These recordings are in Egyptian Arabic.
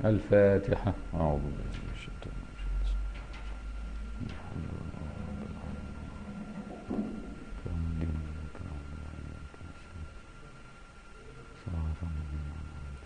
الفاتحة أعوذ بالله من الشيطان الرجيم الحمد لله رب العالمين صراط الذين أنعمت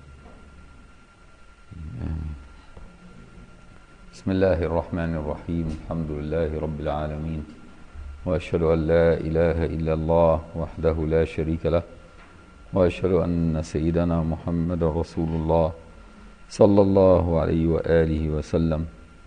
عليهم آمين. بسم الله الرحمن الرحيم الحمد لله رب العالمين وأشهد أن لا إله إلا الله وحده لا شريك له وأشهد أن سيدنا محمد رسول الله صلى الله عليه وآله وسلم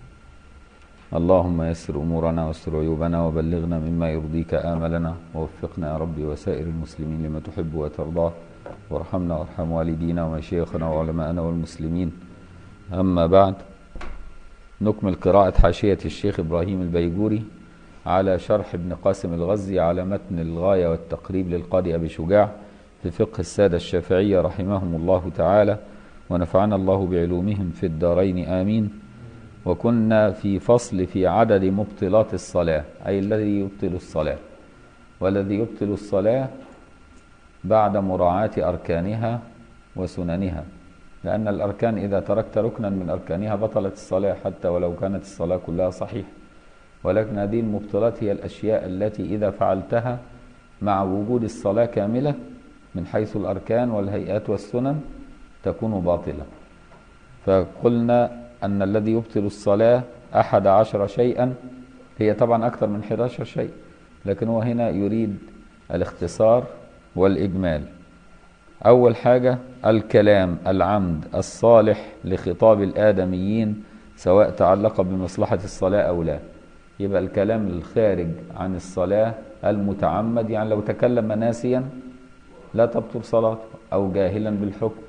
اللهم يسر أمورنا واستر عيوبنا وبلغنا مما يرضيك آملنا ووفقنا يا ربي وسائر المسلمين لما تحب وترضى وارحمنا وارحم والدينا ومشايخنا وعلماءنا والمسلمين أما بعد نكمل قراءة حاشية الشيخ إبراهيم البيجوري على شرح ابن قاسم الغزي على متن الغاية والتقريب للقاضي أبي شجاع في فقه السادة الشافعية رحمهم الله تعالى ونفعنا الله بعلومهم في الدارين آمين وكنا في فصل في عدد مبطلات الصلاة أي الذي يبطل الصلاة والذي يبطل الصلاة بعد مراعاة أركانها وسننها لأن الأركان إذا تركت ركنا من أركانها بطلت الصلاة حتى ولو كانت الصلاة كلها صحيحة ولكن هذه المبطلات هي الأشياء التي إذا فعلتها مع وجود الصلاة كاملة من حيث الأركان والهيئات والسنن تكون باطلة فقلنا أن الذي يبطل الصلاة أحد عشر شيئا هي طبعا أكثر من 11 شيء لكن هو هنا يريد الاختصار والإجمال أول حاجة الكلام العمد الصالح لخطاب الآدميين سواء تعلق بمصلحة الصلاة أو لا يبقى الكلام الخارج عن الصلاة المتعمد يعني لو تكلم ناسيا لا تبطل صلاته أو جاهلا بالحكم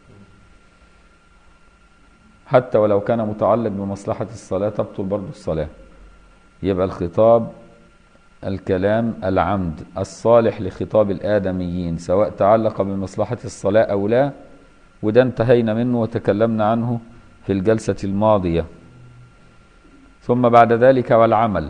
حتى ولو كان متعلق بمصلحة الصلاة تبطل برضه الصلاة يبقى الخطاب الكلام العمد الصالح لخطاب الآدميين سواء تعلق بمصلحة الصلاة أو لا وده انتهينا منه وتكلمنا عنه في الجلسة الماضية ثم بعد ذلك والعمل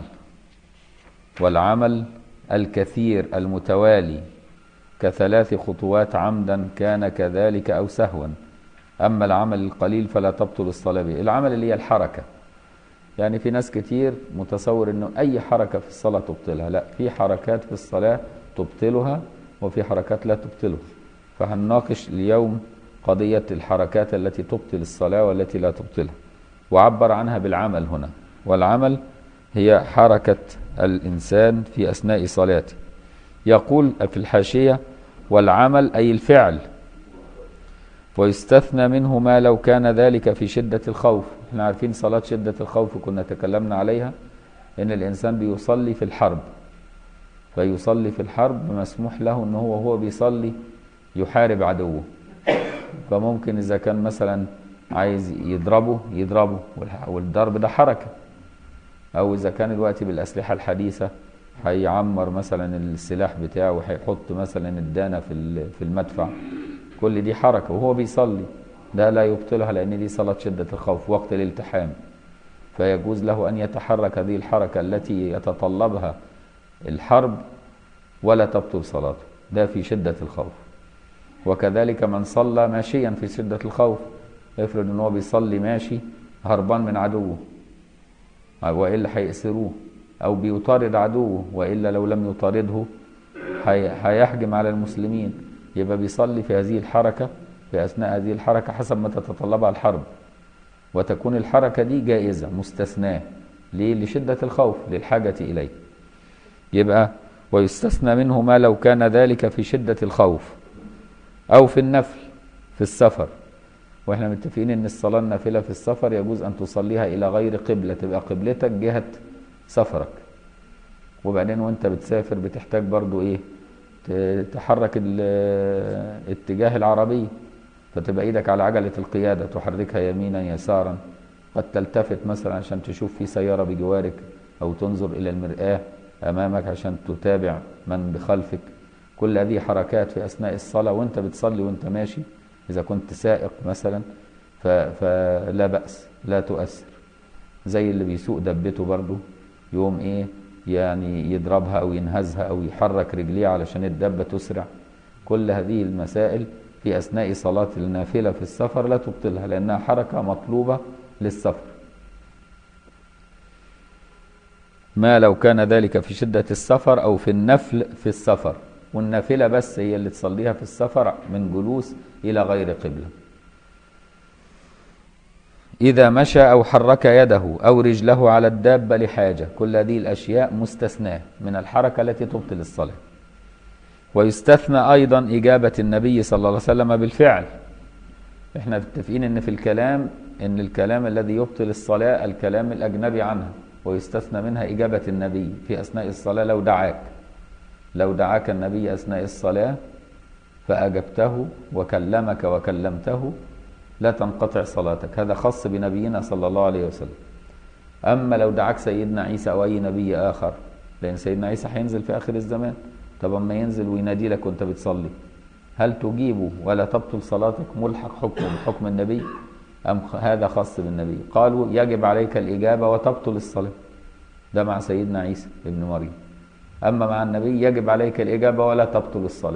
والعمل الكثير المتوالي كثلاث خطوات عمدا كان كذلك أو سهوا أما العمل القليل فلا تبطل الصلاة به العمل اللي هي الحركة يعني في ناس كتير متصور أنه أي حركة في الصلاة تبطلها لا في حركات في الصلاة تبطلها وفي حركات لا تبطلها فهنناقش اليوم قضية الحركات التي تبطل الصلاة والتي لا تبطلها وعبر عنها بالعمل هنا والعمل هي حركة الإنسان في أثناء صلاته يقول في الحاشية والعمل أي الفعل ويستثنى منه ما لو كان ذلك في شدة الخوف احنا عارفين صلاة شدة الخوف كنا تكلمنا عليها ان الانسان بيصلي في الحرب فيصلي في الحرب مسموح له ان هو هو بيصلي يحارب عدوه فممكن اذا كان مثلا عايز يضربه يضربه والضرب ده حركة او اذا كان الوقت بالاسلحة الحديثة هيعمر مثلا السلاح بتاعه وهيحط مثلا الدانة في في المدفع كل دي حركة وهو بيصلي ده لا يبطلها لأن دي صلاة شدة الخوف وقت الالتحام فيجوز له أن يتحرك هذه الحركة التي يتطلبها الحرب ولا تبطل صلاته ده في شدة الخوف وكذلك من صلى ماشيا في شدة الخوف افرض ان هو بيصلي ماشي هربان من عدوه والا هيأسروه او بيطارد عدوه والا لو لم يطارده هيحجم على المسلمين يبقى بيصلي في هذه الحركة في أثناء هذه الحركة حسب ما تتطلبها الحرب وتكون الحركة دي جائزة مستثناة ليه؟ لشدة الخوف للحاجة إليه يبقى ويستثنى منه ما لو كان ذلك في شدة الخوف أو في النفل في السفر واحنا متفقين ان الصلاة النافلة في السفر يجوز ان تصليها الى غير قبلة تبقى قبلتك جهة سفرك وبعدين وانت بتسافر بتحتاج برضو ايه تحرك اتجاه العربية فتبقى ايدك على عجلة القيادة تحركها يمينا يسارا قد تلتفت مثلا عشان تشوف في سيارة بجوارك او تنظر الى المرآة امامك عشان تتابع من بخلفك كل هذه حركات في اثناء الصلاة وانت بتصلي وانت ماشي اذا كنت سائق مثلا فلا بأس لا تؤثر زي اللي بيسوق دبته برضه يوم ايه يعني يضربها او ينهزها او يحرك رجليه علشان الدبه تسرع كل هذه المسائل في أثناء صلاة النافلة في السفر لا تبطلها لأنها حركة مطلوبة للسفر ما لو كان ذلك في شدة السفر أو في النفل في السفر والنافلة بس هي اللي تصليها في السفر من جلوس إلى غير قبلة إذا مشى أو حرك يده أو رجله على الدابة لحاجة كل هذه الأشياء مستثناة من الحركة التي تبطل الصلاة ويستثنى أيضا إجابة النبي صلى الله عليه وسلم بالفعل احنا متفقين ان في الكلام ان الكلام الذي يبطل الصلاة الكلام الأجنبي عنها ويستثنى منها إجابة النبي في أثناء الصلاة لو دعاك لو دعاك النبي أثناء الصلاة فأجبته وكلمك وكلمته لا تنقطع صلاتك هذا خاص بنبينا صلى الله عليه وسلم أما لو دعاك سيدنا عيسى أو أي نبي آخر لأن سيدنا عيسى هينزل في آخر الزمان طب أما ينزل وينادي لك وأنت بتصلي هل تجيبه ولا تبطل صلاتك ملحق حكمه بحكم النبي أم هذا خاص بالنبي قالوا يجب عليك الإجابة وتبطل الصلاة ده مع سيدنا عيسى ابن مريم أما مع النبي يجب عليك الإجابة ولا تبطل الصلاة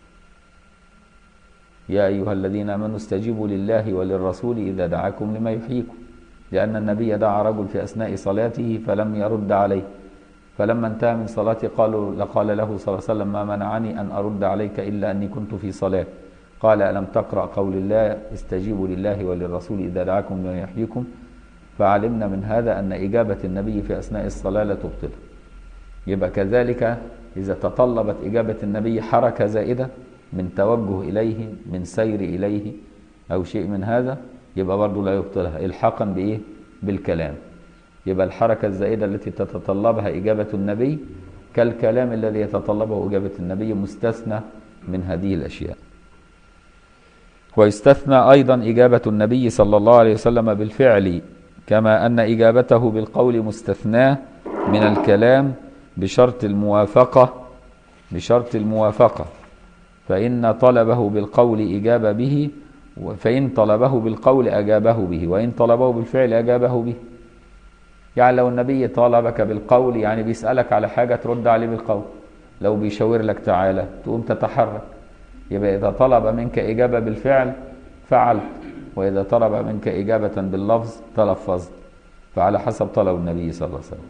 يا أيها الذين آمنوا استجيبوا لله وللرسول إذا دعاكم لما يحييكم لأن النبي دعا رجل في أثناء صلاته فلم يرد عليه فلما انتهى من صلاته قالوا لقال له صلى الله عليه وسلم ما منعني أن أرد عليك إلا أني كنت في صلاة قال ألم تقرأ قول الله استجيبوا لله وللرسول إذا دعاكم لما يحييكم فعلمنا من هذا أن إجابة النبي في أثناء الصلاة لا تبطلها يبقى كذلك إذا تطلبت إجابة النبي حركة زائدة من توجه إليه من سير إليه أو شيء من هذا يبقى برضه لا يبطلها إلحاقا بإيه؟ بالكلام يبقى الحركة الزائدة التي تتطلبها إجابة النبي كالكلام الذي يتطلبه إجابة النبي مستثنى من هذه الأشياء ويستثنى أيضا إجابة النبي صلى الله عليه وسلم بالفعل كما أن إجابته بالقول مستثناه من الكلام بشرط الموافقة بشرط الموافقة فإن طلبه بالقول إجابة به فإن طلبه بالقول أجابه به وإن طلبه بالفعل أجابه به يعني لو النبي طالبك بالقول يعني بيسألك على حاجة ترد عليه بالقول لو بيشاور لك تعالى تقوم تتحرك يبقى إذا طلب منك إجابة بالفعل فعلت وإذا طلب منك إجابة باللفظ تلفظت فعلى حسب طلب النبي صلى الله عليه وسلم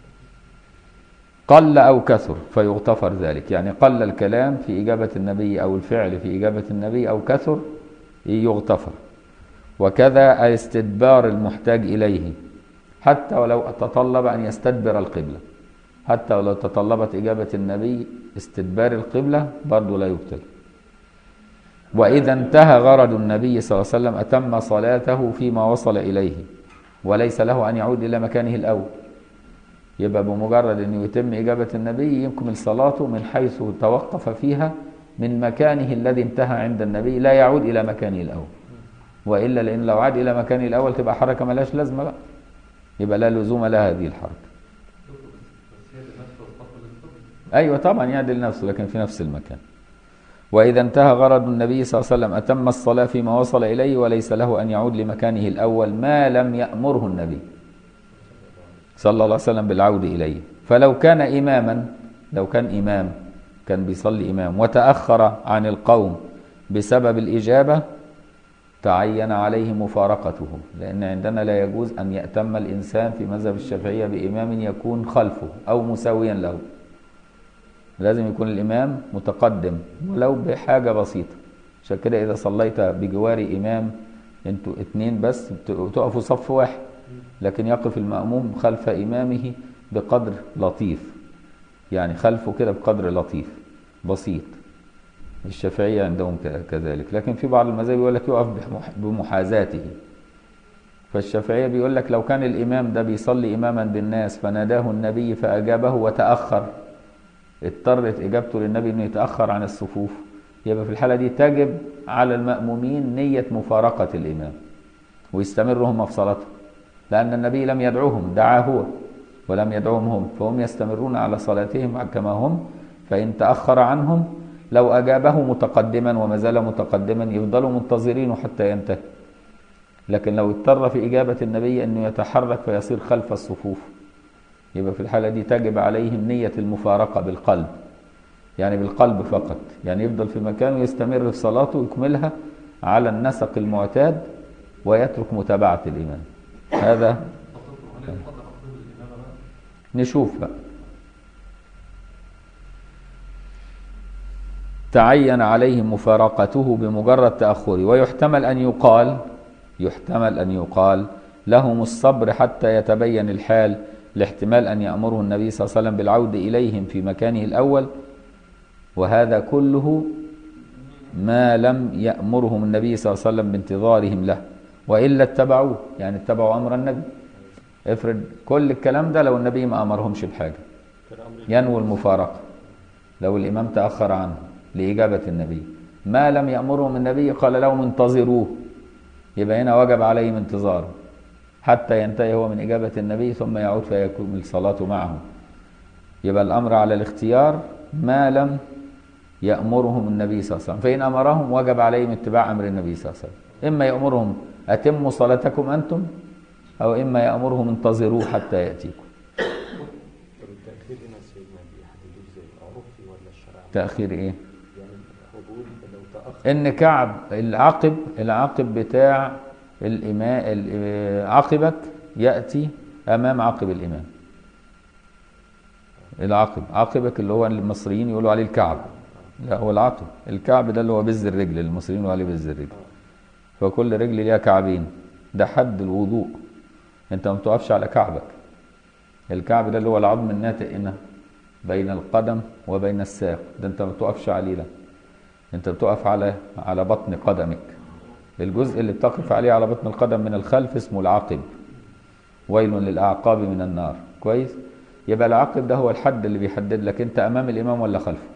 قل أو كثر فيغتفر ذلك يعني قل الكلام في إجابة النبي أو الفعل في إجابة النبي أو كثر يغتفر وكذا استدبار المحتاج إليه حتى ولو تطلب أن يستدبر القبلة حتى ولو تطلبت إجابة النبي استدبار القبلة برضه لا يبطل وإذا انتهى غرض النبي صلى الله عليه وسلم أتم صلاته فيما وصل إليه وليس له أن يعود إلى مكانه الأول يبقى بمجرد أنه يتم إجابة النبي يكمل صلاته من حيث توقف فيها من مكانه الذي انتهى عند النبي لا يعود إلى مكانه الأول وإلا لأن لو عاد إلى مكانه الأول تبقى حركة ملاش لازمة بقى يبقى لا لزوم لها هذه الحركة أيوة طبعا يعدل نفسه لكن في نفس المكان وإذا انتهى غرض النبي صلى الله عليه وسلم أتم الصلاة فيما وصل إليه وليس له أن يعود لمكانه الأول ما لم يأمره النبي صلى الله عليه وسلم بالعود إليه فلو كان إماما لو كان إمام كان بيصلي إمام وتأخر عن القوم بسبب الإجابة تعين عليه مفارقته لأن عندنا لا يجوز أن يأتم الإنسان في مذهب الشافعية بإمام يكون خلفه أو مساويا له لازم يكون الإمام متقدم ولو بحاجة بسيطة عشان كده إذا صليت بجوار إمام أنتوا اتنين بس تقفوا صف واحد لكن يقف المأموم خلف إمامه بقدر لطيف يعني خلفه كده بقدر لطيف بسيط الشافعية عندهم كذلك لكن في بعض المذاهب يقول لك يقف بمحاذاته فالشافعية بيقول لك لو كان الإمام ده بيصلي إماما بالناس فناداه النبي فأجابه وتأخر اضطرت إجابته للنبي أنه يتأخر عن الصفوف يبقى في الحالة دي تجب على المأمومين نية مفارقة الإمام ويستمروا هم في صلاتهم لأن النبي لم يدعوهم دعا هو ولم يدعوهم هم فهم يستمرون على صلاتهم كما هم فإن تأخر عنهم لو أجابه متقدما وما زال متقدما يفضلوا منتظرينه حتى ينتهي لكن لو اضطر في إجابة النبي أنه يتحرك فيصير خلف الصفوف يبقى في الحالة دي تجب عليهم نية المفارقة بالقلب يعني بالقلب فقط يعني يفضل في مكانه يستمر في صلاته ويكملها على النسق المعتاد ويترك متابعة الإمام هذا نشوف بقى تعين عليه مفارقته بمجرد تأخره ويحتمل أن يقال يحتمل أن يقال لهم الصبر حتى يتبين الحال لاحتمال أن يأمره النبي صلى الله عليه وسلم بالعود إليهم في مكانه الأول وهذا كله ما لم يأمرهم النبي صلى الله عليه وسلم بانتظارهم له وإلا اتبعوه يعني اتبعوا أمر النبي افرض كل الكلام ده لو النبي ما أمرهمش بحاجة ينوي المفارقة لو الإمام تأخر عنه لإجابة النبي ما لم يأمرهم النبي قال لهم انتظروه يبقى هنا وجب عليهم انتظاره حتى ينتهي هو من إجابة النبي ثم يعود فيكمل صلاته معه يبقى الأمر على الاختيار ما لم يأمرهم النبي صلى الله عليه وسلم فإن أمرهم وجب عليهم اتباع أمر النبي صلى الله عليه وسلم إما يأمرهم أتموا صلاتكم أنتم أو إما يأمرهم انتظروا حتى يأتيكم طب التأخير هنا سيدنا بيحددوه ازاي؟ عرفي ولا الشرع؟ تأخير إيه يعني هو بيقول لو تأخر إن كعب العقب العقب بتاع الإمام عقبك يأتي أمام عقب الإمام العقب عقبك اللي هو المصريين يقولوا عليه الكعب لا هو العقب الكعب ده اللي هو بز الرجل المصريين يقولوا عليه بز الرجل فكل رجل ليها كعبين ده حد الوضوء انت ما بتقفش على كعبك الكعب ده اللي هو العظم الناتئ هنا بين القدم وبين الساق ده انت ما بتقفش عليه لا انت بتقف على على بطن قدمك الجزء اللي بتقف عليه على بطن القدم من الخلف اسمه العقب ويل للاعقاب من النار كويس يبقى العقب ده هو الحد اللي بيحدد لك انت امام الامام ولا خلفه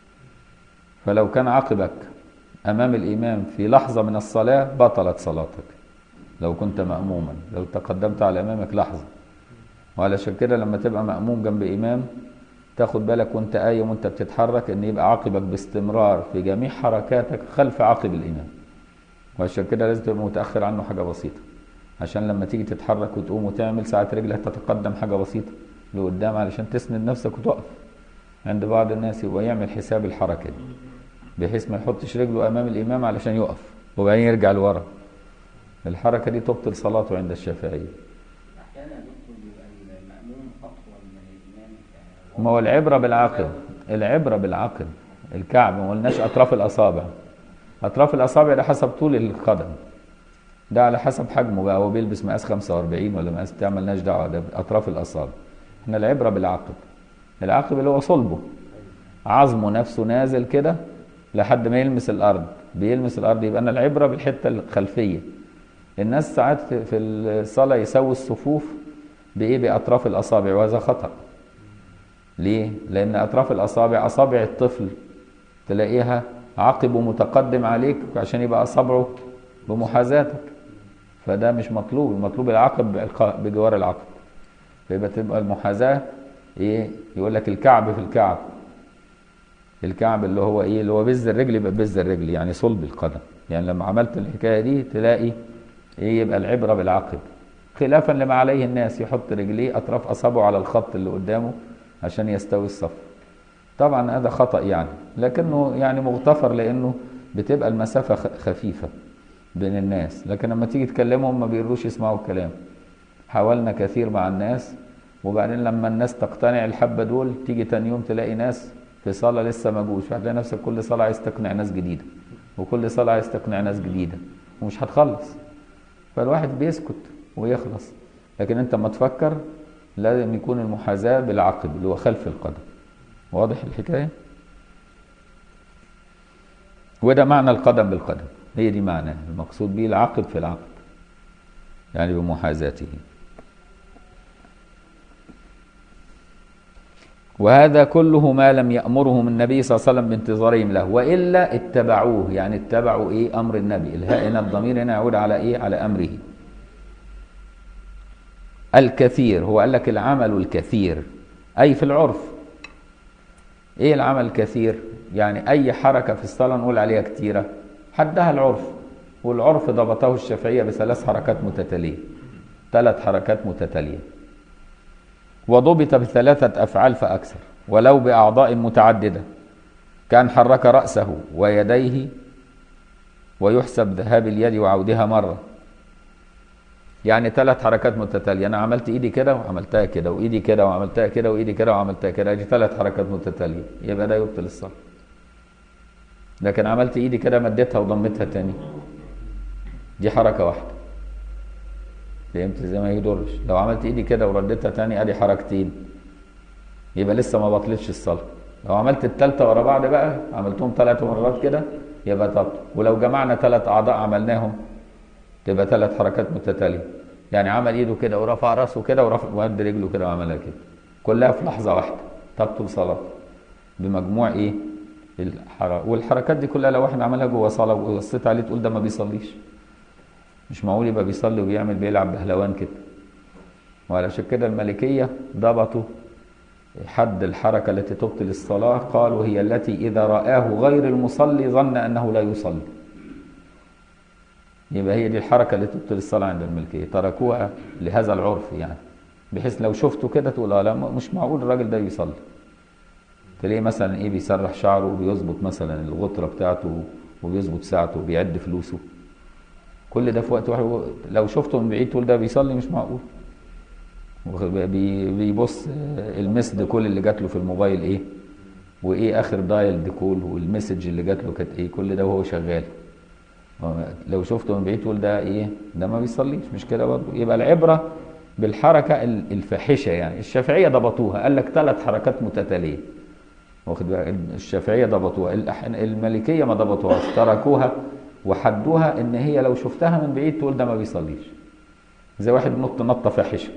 فلو كان عقبك امام الامام في لحظه من الصلاه بطلت صلاتك لو كنت ماموما لو تقدمت على امامك لحظه وعلشان كده لما تبقى ماموم جنب امام تاخد بالك وانت قايم وانت بتتحرك ان يبقى عقبك باستمرار في جميع حركاتك خلف عقب الامام وعشان كده لازم تبقى متاخر عنه حاجه بسيطه عشان لما تيجي تتحرك وتقوم وتعمل ساعه رجلك تتقدم حاجه بسيطه لقدام علشان تسند نفسك وتقف عند بعض الناس يبقى يعمل حساب الحركه دي بحيث ما يحطش رجله امام الامام علشان يقف وبعدين يرجع لورا الحركه دي تبطل صلاته عند الشافعيه احيانا يا دكتور بيبقى المأموم اطول من الامام ف- ما هو العبره بالعقل العبره بالعقل الكعب ما قلناش اطراف الاصابع اطراف الاصابع ده حسب طول القدم ده على حسب حجمه بقى هو بيلبس مقاس 45 ولا مقاس بتاع مالناش دعوه ده اطراف الاصابع احنا العبره بالعقل العقل اللي هو صلبه عظمه نفسه نازل كده لحد ما يلمس الارض بيلمس الارض يبقى انا العبره بالحته الخلفيه الناس ساعات في في الصلاه يسوي الصفوف بايه باطراف الاصابع وهذا خطأ ليه؟ لأن أطراف الأصابع أصابع الطفل تلاقيها عقبه متقدم عليك عشان يبقى أصابعه بمحاذاتك فده مش مطلوب المطلوب العقب بالق- بجوار العقب فيبقى تبقى المحاذاة إيه؟ يقول لك الكعب في الكعب الكعب اللي هو إيه؟ اللي هو بز الرجل يبقى بز الرجل يعني صلب القدم يعني لما عملت الحكاية دي تلاقي إيه يبقى العبرة بالعقب خلافا لما عليه الناس يحط رجليه أطراف أصابعه على الخط اللي قدامه عشان يستوي الصف طبعا هذا خطأ يعني لكنه يعني مغتفر لأنه بتبقى المسافة خ- خفيفة بين الناس لكن لما تيجي تكلمهم ما بيقدروش يسمعوا الكلام حاولنا كثير مع الناس وبعدين لما الناس تقتنع الحبة دول تيجي تاني يوم تلاقي ناس في صلاة لسه ما جوش هتلاقي نفسك كل صلاة عايز تقنع ناس جديدة وكل صلاة عايز تقنع ناس جديدة ومش هتخلص فالواحد بيسكت ويخلص لكن انت ما تفكر لازم يكون المحاذاة بالعقب اللي هو خلف القدم واضح الحكاية وده معنى القدم بالقدم هي دي معناه المقصود به العقب في العقب يعني بمحاذاته وهذا كله ما لم يأمرهم النبي صلى الله عليه وسلم بانتظارهم له وإلا اتبعوه يعني اتبعوا إيه أمر النبي الهاء هنا الضمير هنا يعود على إيه على أمره الكثير هو قال لك العمل الكثير أي في العرف إيه العمل الكثير يعني أي حركة في الصلاة نقول عليها كتيرة حدها العرف والعرف ضبطه الشافعية بثلاث حركات متتالية ثلاث حركات متتالية وضبط بثلاثة أفعال فأكثر ولو بأعضاء متعددة كان حرك رأسه ويديه ويحسب ذهاب اليد وعودها مرة يعني ثلاث حركات متتالية أنا عملت إيدي كده وعملتها كده وإيدي كده وعملتها كده وإيدي كده وعملتها كده دي ثلاث حركات متتالية يبقى ده يبطل الصلاة لكن عملت إيدي كده مديتها وضمتها تاني دي حركة واحدة فهمت زي ما يضرش لو عملت إيدي كده ورديتها تاني أدي حركتين يبقى لسه ما بطلتش الصلاة لو عملت التالتة ورا بعض بقى عملتهم ثلاث مرات كده يبقى تبطل ولو جمعنا ثلاث أعضاء عملناهم تبقى ثلاث حركات متتالية يعني عمل ايده كده ورفع راسه كده ورفع ومد رجله كده وعملها كده كلها في لحظة واحدة تبطل صلاة بمجموع ايه الحركات والحركات دي كلها لو واحد عملها جوه صلاة وبصيت عليه تقول ده ما بيصليش مش معقول يبقى بيصلي وبيعمل بيلعب بهلوان كده وعلشان كده الملكية ضبطوا حد الحركة التي تبطل الصلاة قالوا هي التي إذا رآه غير المصلي ظن أنه لا يصلي يبقى هي دي الحركة اللي تبطل الصلاة عند الملكية تركوها لهذا العرف يعني بحيث لو شفته كده تقول اه لا مش معقول الراجل ده يصلي تلاقيه مثلا ايه بيسرح شعره وبيظبط مثلا الغطرة بتاعته وبيظبط ساعته وبيعد فلوسه كل ده في وقت واحد لو شفته من بعيد تقول ده بيصلي مش معقول بي- بيبص المسد كل اللي جات له في الموبايل ايه وايه اخر دايل دي كول والمسج اللي جات له كانت ايه كل ده وهو شغال لو شفته من بعيد تقول ده ايه ده ما بيصليش مش كده برضه يبقى العبره بالحركه ال- الفاحشه يعني الشافعيه ضبطوها قال لك ثلاث حركات متتاليه واخد بالك الشافعيه ضبطوها الأح- المالكيه ما ضبطوهاش تركوها وحدوها ان هي لو شفتها من بعيد تقول ده ما بيصليش زي واحد نط نطه فاحشه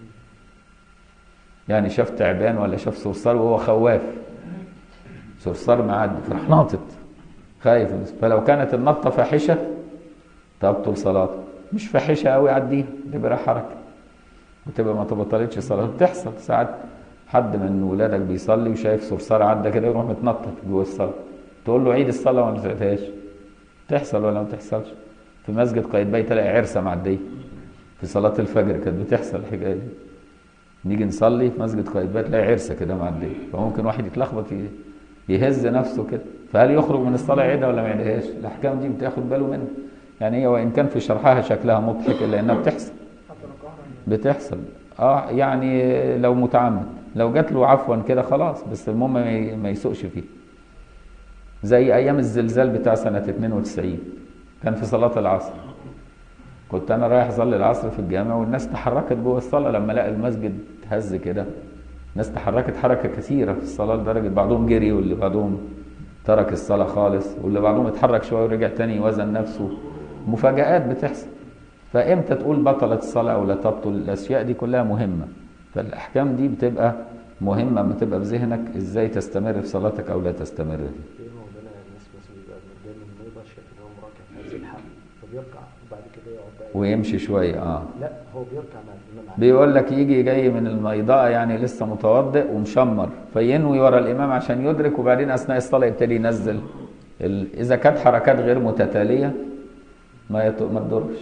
يعني شاف تعبان ولا شاف صرصار وهو خواف صرصار معدي فراح ناطط خايف فلو كانت النطه فاحشه تبطل صلاته مش فاحشه قوي عديها تبقى حركه وتبقى ما تبطلتش صلاه بتحصل ساعات حد من ولادك بيصلي وشايف صرصار عدى كده يروح متنطط جوه الصلاه تقول له عيد الصلاه ولا ما تعيدهاش تحصل ولا ما تحصلش في مسجد قايتباي تلاقي عرسه معديه في صلاه الفجر كانت بتحصل الحكايه دي نيجي نصلي في مسجد قايتباي تلاقي عرسه كده معديه فممكن واحد يتلخبط ي- يهز نفسه كده فهل يخرج من الصلاه يعيدها ولا ما يعيدهاش الاحكام دي بتاخد باله منها يعني هي وان كان في شرحها شكلها مضحك الا انها بتحصل بتحصل اه يعني لو متعمد لو جات له عفوا كده خلاص بس المهم ما ي- ما يسوقش فيه زي ايام الزلزال بتاع سنه 92 كان في صلاه العصر كنت انا رايح اصلي العصر في الجامع والناس تحركت جوه الصلاه لما لقى المسجد هز كده الناس تحركت حركه كثيره في الصلاه لدرجه بعضهم جري واللي بعضهم ترك الصلاه خالص واللي بعضهم اتحرك شويه ورجع تاني يوزن نفسه مفاجآت بتحصل فامتى تقول بطلت الصلاه او لا تبطل الاشياء دي كلها مهمه فالاحكام دي بتبقى مهمه لما تبقى في ذهنك ازاي تستمر في صلاتك او لا تستمر فيها في مولانا الناس مثلا بيبقى دايما ما يقدرش ان هو مراكع في هذه الحال فبيركع وبعد كده يقعد بقى ويمشي شويه اه لا هو بيركع مع الامام علي بيقول لك يجي جاي من الميضاء يعني لسه متوضئ ومشمر فينوي ورا الامام عشان يدرك وبعدين اثناء الصلاه يبتدي ينزل ال... اذا كانت حركات غير متتاليه ما يط... ما تضرش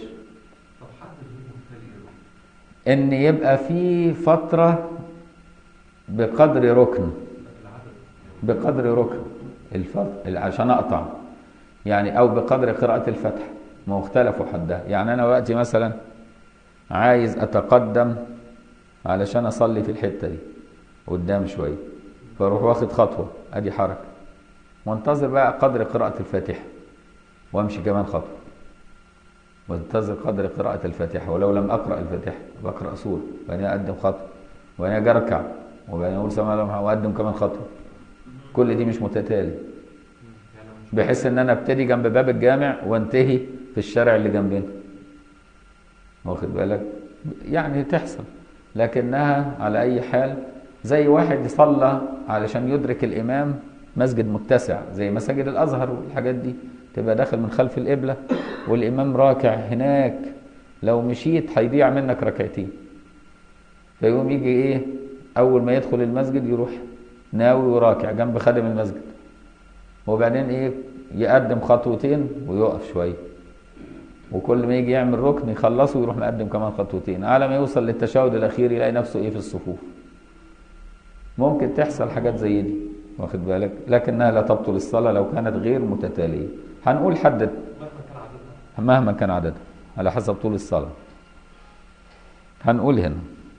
ان يبقى في فتره بقدر ركن بقدر ركن الفرق عشان اقطع يعني او بقدر قراءه الفتح ما هو اختلفوا حدها يعني انا وقتي مثلا عايز اتقدم علشان اصلي في الحته دي قدام شويه فاروح واخد خطوه ادي حركه وانتظر بقى قدر قراءه الفاتحه وامشي كمان خطوه وانتظر قدر قراءة الفاتحة ولو لم أقرأ الفاتحة بقرأ سورة وبعدين أقدم خطوة وبعدين أجي أركع وبعدين أقول سمع الله وأقدم كمان خطوة كل دي مش متتالي بحيث إن أنا أبتدي جنب باب الجامع وانتهي في الشارع اللي جنبنا واخد بالك يعني تحصل لكنها على أي حال زي واحد صلى علشان يدرك الإمام مسجد متسع زي مساجد الأزهر والحاجات دي تبقى داخل من خلف القبلة والإمام راكع هناك لو مشيت هيضيع منك ركعتين فيقوم يجي إيه أول ما يدخل المسجد يروح ناوي وراكع جنب خادم المسجد وبعدين إيه يقدم خطوتين ويقف شوية وكل ما يجي يعمل ركن يخلصه ويروح مقدم كمان خطوتين على ما يوصل للتشهد الأخير يلاقي نفسه إيه في الصفوف ممكن تحصل حاجات زي دي واخد بالك لكنها لا تبطل الصلاة لو كانت غير متتالية هنقول حدد مهما كان عددها على حسب طول الصلاة هنقول هنا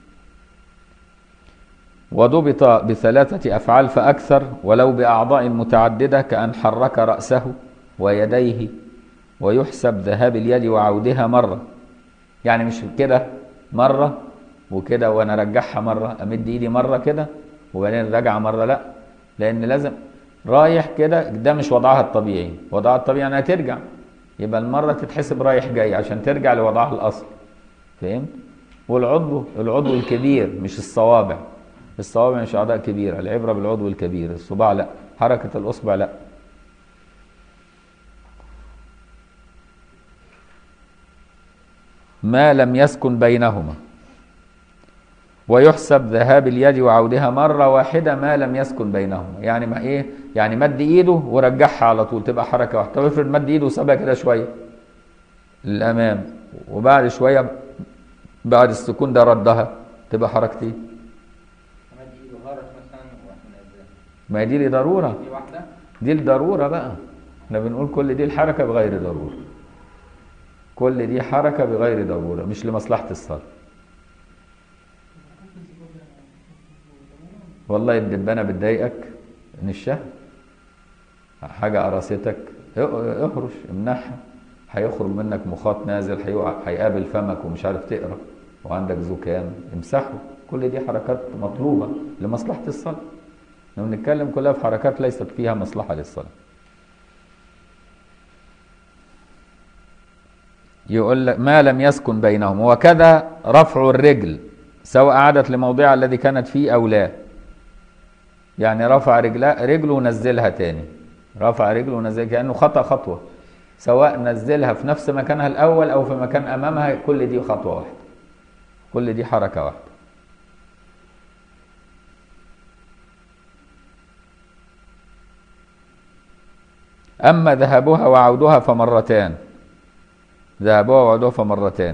وضبط بثلاثة أفعال فأكثر ولو بأعضاء متعددة كأن حرك رأسه ويديه ويحسب ذهاب اليد وعودها مرة يعني مش كده مرة وكده وأنا أرجعها مرة أمد إيدي مرة كده وبعدين راجعة مرة لأ لأن لازم رايح كده ده مش وضعها الطبيعي وضعها الطبيعي أنها ترجع يبقى المرة تتحسب رايح جاي عشان ترجع لوضعها الأصل فهمت؟ والعضو العضو الكبير مش الصوابع الصوابع مش أعضاء كبيرة العبرة بالعضو الكبير الصباع لا حركة الأصبع لا ما لم يسكن بينهما ويحسب ذهاب اليد وعودها مرة واحدة ما لم يسكن بينهما يعني ما ايه يعني مد ايده ورجعها على طول تبقى حركة واحدة طب افرض مد ايده وسابها كده شوية للأمام وبعد شوية بعد السكون ده ردها تبقى حركتين مد ايده هرش مثلا واحنا نازلين ما هي دي لضرورة دي واحده دي الضرورة بقى احنا بنقول كل دي الحركة بغير ضرورة كل دي حركة بغير ضرورة مش لمصلحة الصلاة والله الدبانة بتضايقك من الشهر حاجة قراصتك اه- اهرش امنعها هيخرج منك مخاط نازل هيقع هيقابل فمك ومش عارف تقرا وعندك زكام امسحه كل دي حركات مطلوبة لمصلحة الصلاة احنا بنتكلم كلها في حركات ليست فيها مصلحة للصلاة يقول لك ما لم يسكن بينهم وكذا رفع الرجل سواء عادت لموضعها الذي كانت فيه أو لا يعني رفع رجله رجله ونزلها تاني رفع رجله ونزلها كأنه خطأ خطوة سواء نزلها في نفس مكانها الأول أو في مكان أمامها كل دي خطوة واحدة كل دي حركة واحدة أما ذهابها وعودها فمرتان ذهابها وعودها فمرتان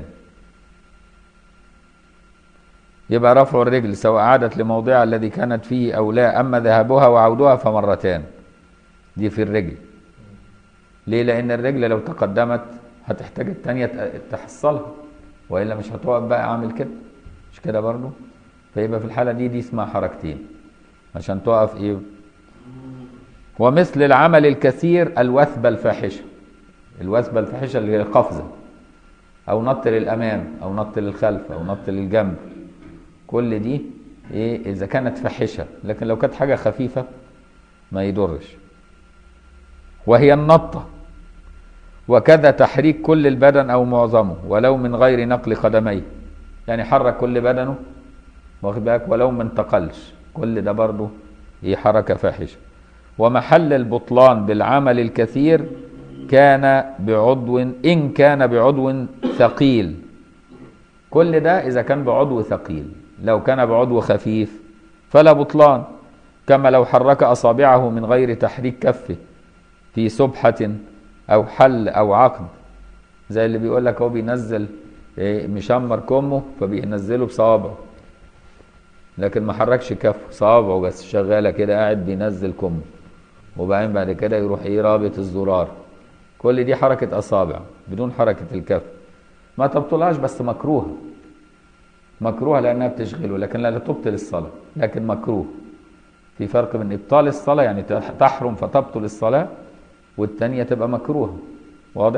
يبقى رفع الرجل سواء عادت لموضعها الذي كانت فيه أو لا أما ذهابها وعودها فمرتان دي في الرجل ليه لأن الرجل لو تقدمت هتحتاج التانية ت- تحصلها وإلا مش هتقف بقى عامل كده مش كده برضو فيبقى في الحالة دي دي اسمها حركتين عشان تقف ايه ومثل العمل الكثير الوثبة الفاحشة الوثبة الفاحشة اللي هي القفزة أو نط للأمام أو نط للخلف أو نط للجنب كل دي إيه إذا كانت فاحشة لكن لو كانت حاجة خفيفة ما يضرش وهي النطة وكذا تحريك كل البدن أو معظمه ولو من غير نقل قدميه يعني حرك كل بدنه واخد بالك ولو ما انتقلش كل ده برضه هي حركة فاحشة ومحل البطلان بالعمل الكثير كان بعضو إن كان بعضو ثقيل كل ده إذا كان بعضو ثقيل لو كان بعضو خفيف فلا بطلان كما لو حرك أصابعه من غير تحريك كفه في سبحة أو حل أو عقد زي اللي بيقول لك هو بينزل إيه، مشمر كمه فبينزله بصوابعه لكن ما حركش كفه صوابعه بس شغاله كده قاعد بينزل كمه وبعدين بعد كده يروح ايه رابط الزرار كل دي حركة أصابع بدون حركة الكف ما تبطلهاش بس مكروهة مكروهة لأنها بتشغله لكن لا تبطل الصلاة لكن مكروه في فرق بين إبطال الصلاة يعني تحرم فتبطل الصلاة والتانية تبقى مكروهة واضح؟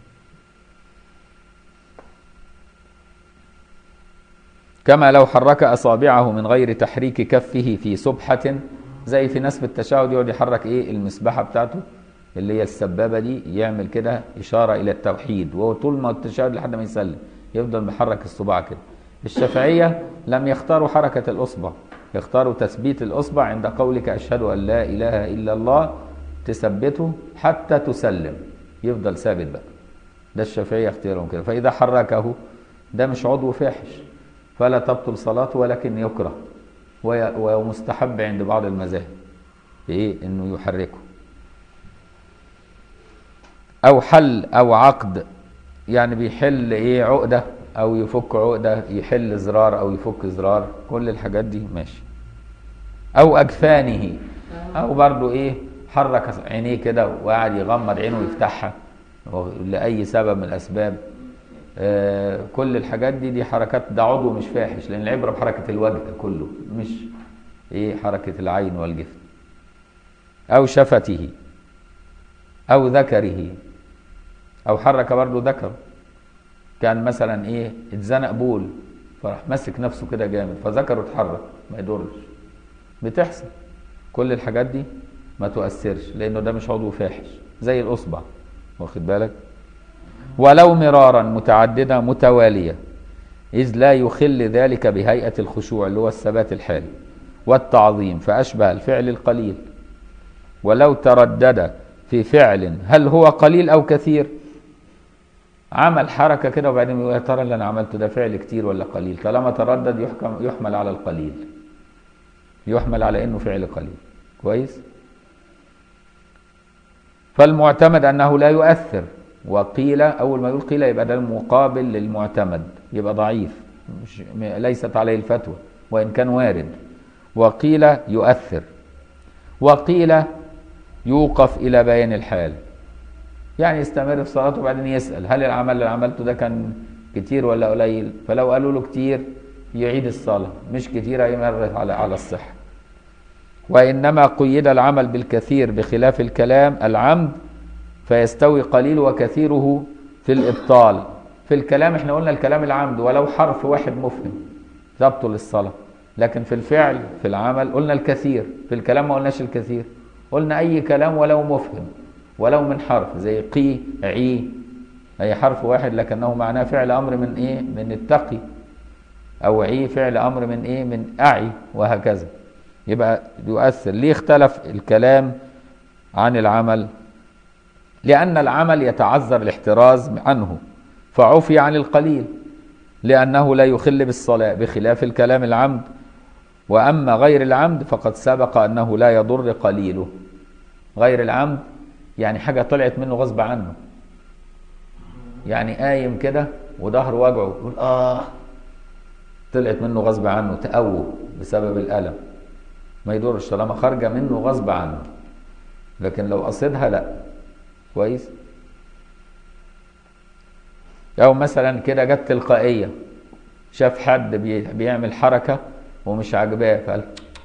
كما لو حرك أصابعه من غير تحريك كفه في سبحة زي في ناس في التشهد يقعد يحرك إيه المسبحة بتاعته اللي هي السبابة دي يعمل كده إشارة إلى التوحيد وهو طول ما التشهد لحد ما يسلم يفضل محرك الصباع كده الشافعية لم يختاروا حركة الأصبع يختاروا تثبيت الأصبع عند قولك أشهد أن لا إله إلا الله تثبته حتى تسلم يفضل ثابت بقى ده الشافعية اختيارهم كده فإذا حركه ده مش عضو فاحش فلا تبطل صلاته ولكن يكره وي- ومستحب عند بعض المذاهب ايه انه يحركه او حل او عقد يعني بيحل ايه عقده او يفك عقده يحل زرار او يفك زرار كل الحاجات دي ماشي او اجفانه او برضو ايه حرك عينيه كده وقعد يغمض عينه ويفتحها لاي سبب من الاسباب آه كل الحاجات دي دي حركات ده عضو مش فاحش لان العبره بحركه الوجه كله مش ايه حركه العين والجفن او شفته او ذكره او حرك برضه ذكره كان مثلا ايه اتزنق بول فراح ماسك نفسه كده جامد فذكره اتحرك ما يضرش بتحصل كل الحاجات دي ما تؤثرش لانه ده مش عضو فاحش زي الاصبع واخد بالك ولو مرارا متعدده متواليه اذ لا يخل ذلك بهيئه الخشوع اللي هو الثبات الحالي والتعظيم فاشبه الفعل القليل ولو تردد في فعل هل هو قليل او كثير عمل حركه كده وبعدين يقول يا ترى اللي انا عملته ده فعل كتير ولا قليل طالما تردد يحكم يحمل على القليل يحمل على انه فعل قليل كويس فالمعتمد انه لا يؤثر وقيل اول ما يقول قيل يبقى ده المقابل للمعتمد يبقى ضعيف مش ليست عليه الفتوى وان كان وارد وقيل يؤثر وقيل يوقف الى بيان الحال يعني يستمر في صلاته وبعدين يسال هل العمل اللي عملته ده كان كتير ولا قليل فلو قالوا له كتير يعيد الصلاه مش كتير يمر على على الصحه وانما قيد العمل بالكثير بخلاف الكلام العمد فيستوي قليل وكثيره في الابطال في الكلام احنا قلنا الكلام العمد ولو حرف واحد مفهم تبطل الصلاه لكن في الفعل في العمل قلنا الكثير في الكلام ما قلناش الكثير قلنا اي كلام ولو مفهم ولو من حرف زي قي عي اي حرف واحد لكنه معناه فعل امر من ايه من التقي او عي فعل امر من ايه من اعي وهكذا يبقى يؤثر ليه اختلف الكلام عن العمل لان العمل يتعذر الاحتراز عنه فعفي عن القليل لانه لا يخل بالصلاه بخلاف الكلام العمد واما غير العمد فقد سبق انه لا يضر قليله غير العمد يعني حاجه طلعت منه غصب عنه يعني قايم كده وظهره وجعه يقول اه طلعت منه غصب عنه تأوه بسبب الألم ما يضرش طالما خارجة منه غصب عنه لكن لو قصدها لا كويس أو مثلا كده جت تلقائية شاف حد بي- بيعمل حركة ومش عاجباه فقال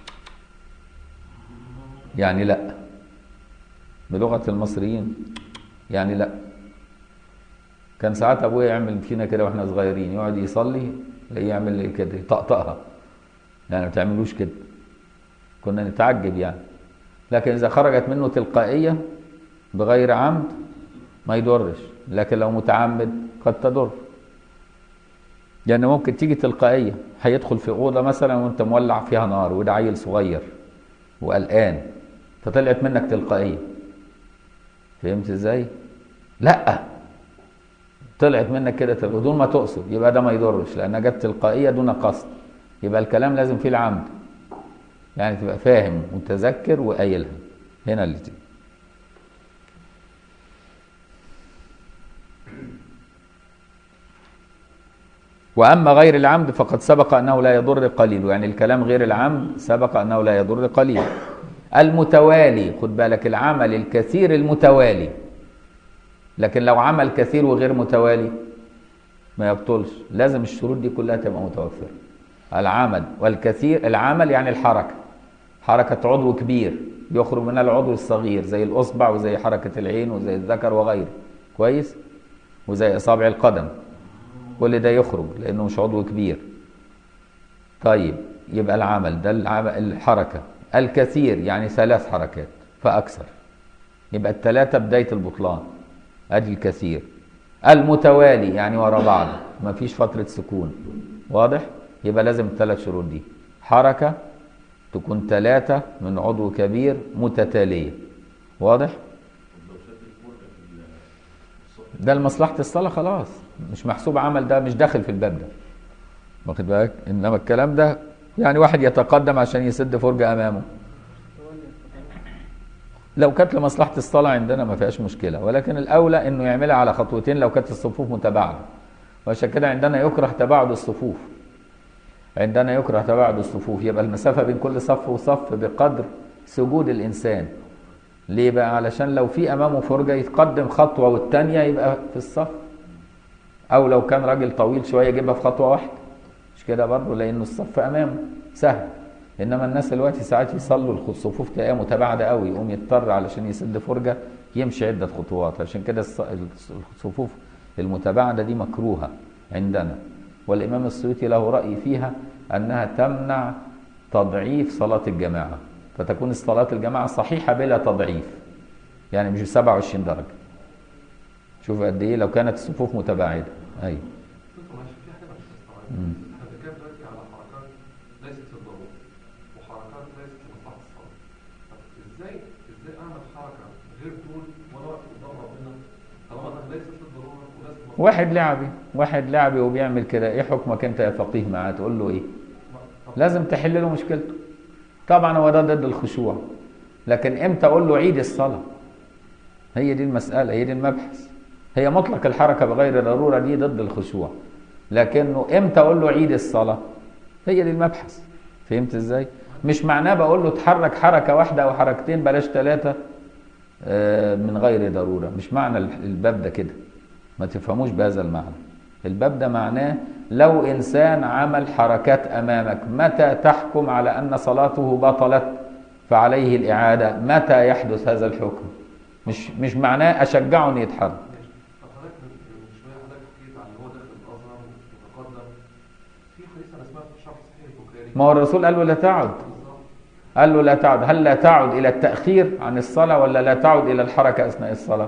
يعني لا بلغة المصريين يعني لا كان ساعات ابويا يعمل فينا كده واحنا صغيرين يقعد يصلي تلاقيه يعمل كده يطقطقها يعني ما تعملوش كده كنا نتعجب يعني لكن اذا خرجت منه تلقائيه بغير عمد ما يضرش لكن لو متعمد قد تضر يعني ممكن تيجي تلقائيه هيدخل في اوضه مثلا وانت مولع فيها نار وده عيل صغير وقلقان فطلعت منك تلقائيه فهمت ازاي؟ لا طلعت منك كده تلقائية بدون ما تقصد يبقى ده ما يضرش لانها جت تلقائيه دون قصد يبقى الكلام لازم فيه العمد يعني تبقى فاهم متذكر وقايلها هنا اللي تيجي واما غير العمد فقد سبق انه لا يضر قليل يعني الكلام غير العمد سبق انه لا يضر قليل المتوالي خد بالك العمل الكثير المتوالي لكن لو عمل كثير وغير متوالي ما يبطلش لازم الشروط دي كلها تبقى متوفرة العمل والكثير العمل يعني الحركة حركة عضو كبير يخرج منها العضو الصغير زي الأصبع وزي حركة العين وزي الذكر وغيره كويس وزي أصابع القدم كل ده يخرج لأنه مش عضو كبير طيب يبقى العمل ده العمل الحركة الكثير يعني ثلاث حركات فأكثر يبقى الثلاثة بداية البطلان ادي الكثير المتوالي يعني ورا بعض ما فيش فترة سكون واضح يبقى لازم الثلاث شروط دي حركة تكون ثلاثة من عضو كبير متتالية واضح ده لمصلحة الصلاة خلاص مش محسوب عمل ده مش داخل في الباب ده واخد بالك انما الكلام ده يعني واحد يتقدم عشان يسد فرجة امامه لو كانت لمصلحة الصلاة عندنا ما فيهاش مشكلة ولكن الأولى إنه يعملها على خطوتين لو كانت الصفوف متباعدة وعشان كده عندنا يكره تباعد الصفوف عندنا يكره تباعد الصفوف يبقى المسافة بين كل صف وصف بقدر سجود الإنسان ليه بقى علشان لو في أمامه فرجة يتقدم خطوة والتانية يبقى في الصف أو لو كان راجل طويل شوية يجيبها في خطوة واحدة مش كده برضه لأنه الصف أمامه سهل إنما الناس دلوقتي ساعات يصلوا الصفوف تلاقيها متباعدة قوي يقوم يضطر علشان يسد فرجة يمشي عدة خطوات عشان كده الص- الصفوف المتباعدة دي مكروهة عندنا والإمام السيوطي له رأي فيها أنها تمنع تضعيف صلاة الجماعة فتكون صلاة الجماعة صحيحة بلا تضعيف يعني مش 27 درجة شوف قد إيه لو كانت الصفوف متباعدة أيوة دكتور معلش في حاجه مش مستوعبه مم. احنا بنتكلم دلوقتي على حركات ليست في الضروره وحركات ليست في مصلحه الصلاه طب ازاي ازاي اعمل حركه غير دول وانا واقف قدام ربنا طالما انا ليست في الضروره وليست في مصلحة واحد لعبي واحد لعبي وبيعمل كده ايه حكمك انت يا فقيه معاه تقول له ايه طب لازم تحل له مشكلته طبعا هو ده ضد الخشوع لكن امتى اقول له عيد الصلاه هي دي المساله هي دي المبحث هي مطلق الحركه بغير ضروره دي ضد الخشوع لكنه امتى اقول له عيد الصلاه هي دي المبحث فهمت ازاي مش معناه بقول له اتحرك حركه واحده او حركتين بلاش ثلاثه من غير ضروره مش معنى الباب ده كده ما تفهموش بهذا المعنى الباب ده معناه لو انسان عمل حركات امامك متى تحكم على ان صلاته بطلت فعليه الاعاده متى يحدث هذا الحكم مش مش معناه اشجعه ان يتحرك ماشي طب حضرتك من من شويه حضرتك حكيت عن اللي هو داخل الازهر وتقدم في حديث انا سمعته في شرح صحيح البخاري ما هو الرسول قال له لا تعد بالظبط قال له لا تعد هل لا تعد الى التاخير عن الصلاه ولا لا تعد الى الحركه اثناء الصلاه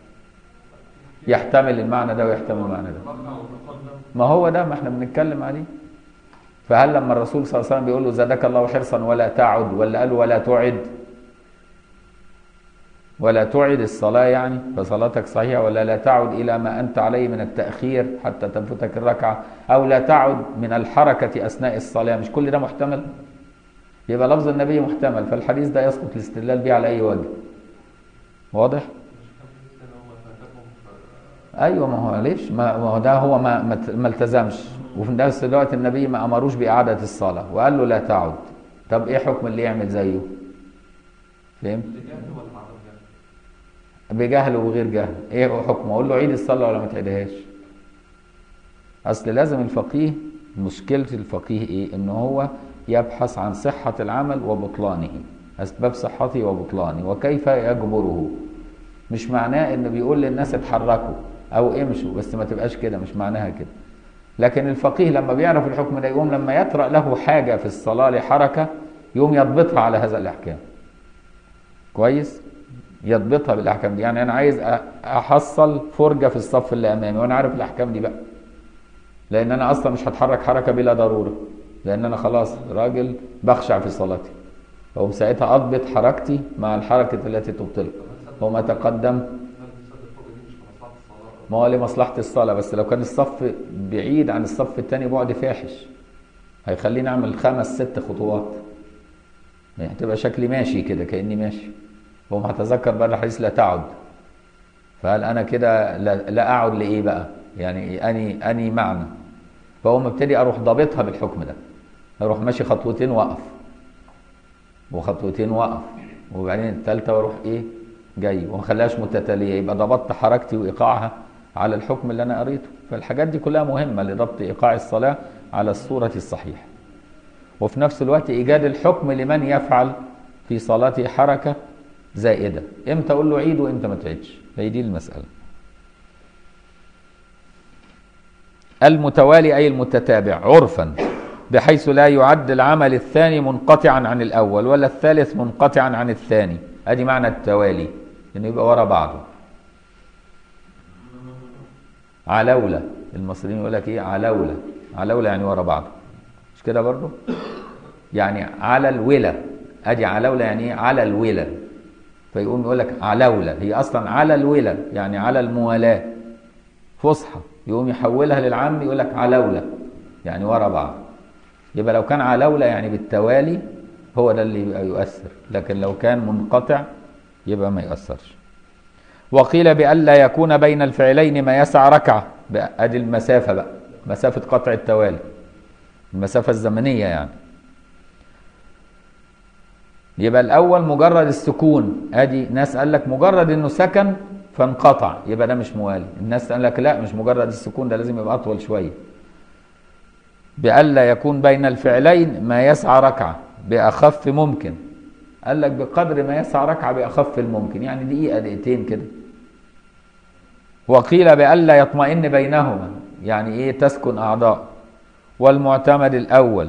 يحتمل المعنى ده ويحتمل المعنى ده ركع وتقدم ما هو ده ما احنا بنتكلم عليه فهل لما الرسول صلى الله عليه وسلم بيقول له زادك الله حرصا ولا تعد ولا قال له ولا تعد ولا تعد الصلاة يعني فصلاتك صحيحة ولا لا تعد إلى ما أنت عليه من التأخير حتى تنفتك الركعة أو لا تعد من الحركة أثناء الصلاة مش كل ده محتمل يبقى لفظ النبي محتمل فالحديث ده يسقط الاستدلال به على أي وجه واضح؟ مش كان في حديث تاني هو فاتكم في ايوه ما هو ليش ما ما هو ده هو ما ما ت- ما التزمش وفي نفس الوقت النبي ما امروش باعاده الصلاه وقال له لا تعد طب ايه حكم اللي يعمل زيه فهمت بجهل ولا بعدم جهل؟ بجهل وغير جهل ايه هو حكمه اقول له عيد الصلاه ولا ما تعيدهاش اصل لازم الفقيه مشكله الفقيه ايه ان هو يبحث عن صحه العمل وبطلانه اسباب صحته وبطلانه وكيف يجبره مش معناه انه بيقول للناس اتحركوا او امشوا بس ما تبقاش كده مش معناها كده لكن الفقيه لما بيعرف الحكم ده يقوم لما يطرأ له حاجة في الصلاة لحركة يقوم يضبطها على هذا الأحكام كويس يضبطها بالأحكام دي يعني أنا عايز أ- أحصل فرجة في الصف اللي أمامي وأنا عارف الأحكام دي بقى لأن أنا أصلا مش هتحرك حركة بلا ضرورة لأن أنا خلاص راجل بخشع في صلاتي أقوم ساعتها أضبط حركتي مع الحركة التي تبطلها وما تقدم هل بنسد الفرجه دي مش في مصلحه الصلاه؟ ما هو لمصلحة الصلاة بس لو كان الصف بعيد عن الصف التاني بعد فاحش هيخليني أعمل خمس ست خطوات يعني هتبقى شكلي ماشي كده كأني ماشي وهم هتذكر بقى الحديث لا تعد فهل أنا كده لا, لا أعد لإيه بقى يعني أني أني معنى فأقوم ابتدي أروح ضابطها بالحكم ده أروح ماشي خطوتين وأقف وخطوتين وأقف وبعدين التالتة وأروح إيه جاي وما خليهاش متتالية يبقى ضبطت حركتي وإيقاعها على الحكم اللي أنا قريته فالحاجات دي كلها مهمة لضبط إيقاع الصلاة على الصورة الصحيحة وفي نفس الوقت إيجاد الحكم لمن يفعل في صلاته حركة زائدة إمتى أقول له عيد وإمتى ما تعيدش هي دي المسألة المتوالي أي المتتابع عرفا بحيث لا يعد العمل الثاني منقطعا عن الأول ولا الثالث منقطعا عن الثاني أدي معنى التوالي إنه يبقى ورا بعضه علولة المصريين يقول لك إيه علولة علولة يعني ورا بعضه مش كده برضه يعني على الولة أدي علولة يعني إيه على الولة فيقوم يقول لك علولة هي أصلا على الولة يعني على الموالاة فصحى يقوم يحولها للعام يقول لك علولة يعني ورا بعض يبقى لو كان علولة يعني بالتوالي هو ده اللي يبقى يؤثر لكن لو كان منقطع يبقى ما يؤثرش وقيل بألا يكون بين الفعلين ما يسع ركعة بقى ادي المسافة بقى مسافة قطع التوالي المسافة الزمنية يعني يبقى الاول مجرد السكون ادي ناس قال لك مجرد انه سكن فانقطع يبقى ده مش موالي الناس قال لك لا مش مجرد السكون ده لازم يبقى اطول شويه بألا يكون بين الفعلين ما يسعى ركعه باخف ممكن قال لك بقدر ما يسعى ركعه باخف الممكن يعني دقيقه دقيقتين كده وقيل بألا يطمئن بينهما يعني ايه تسكن اعضاء والمعتمد الاول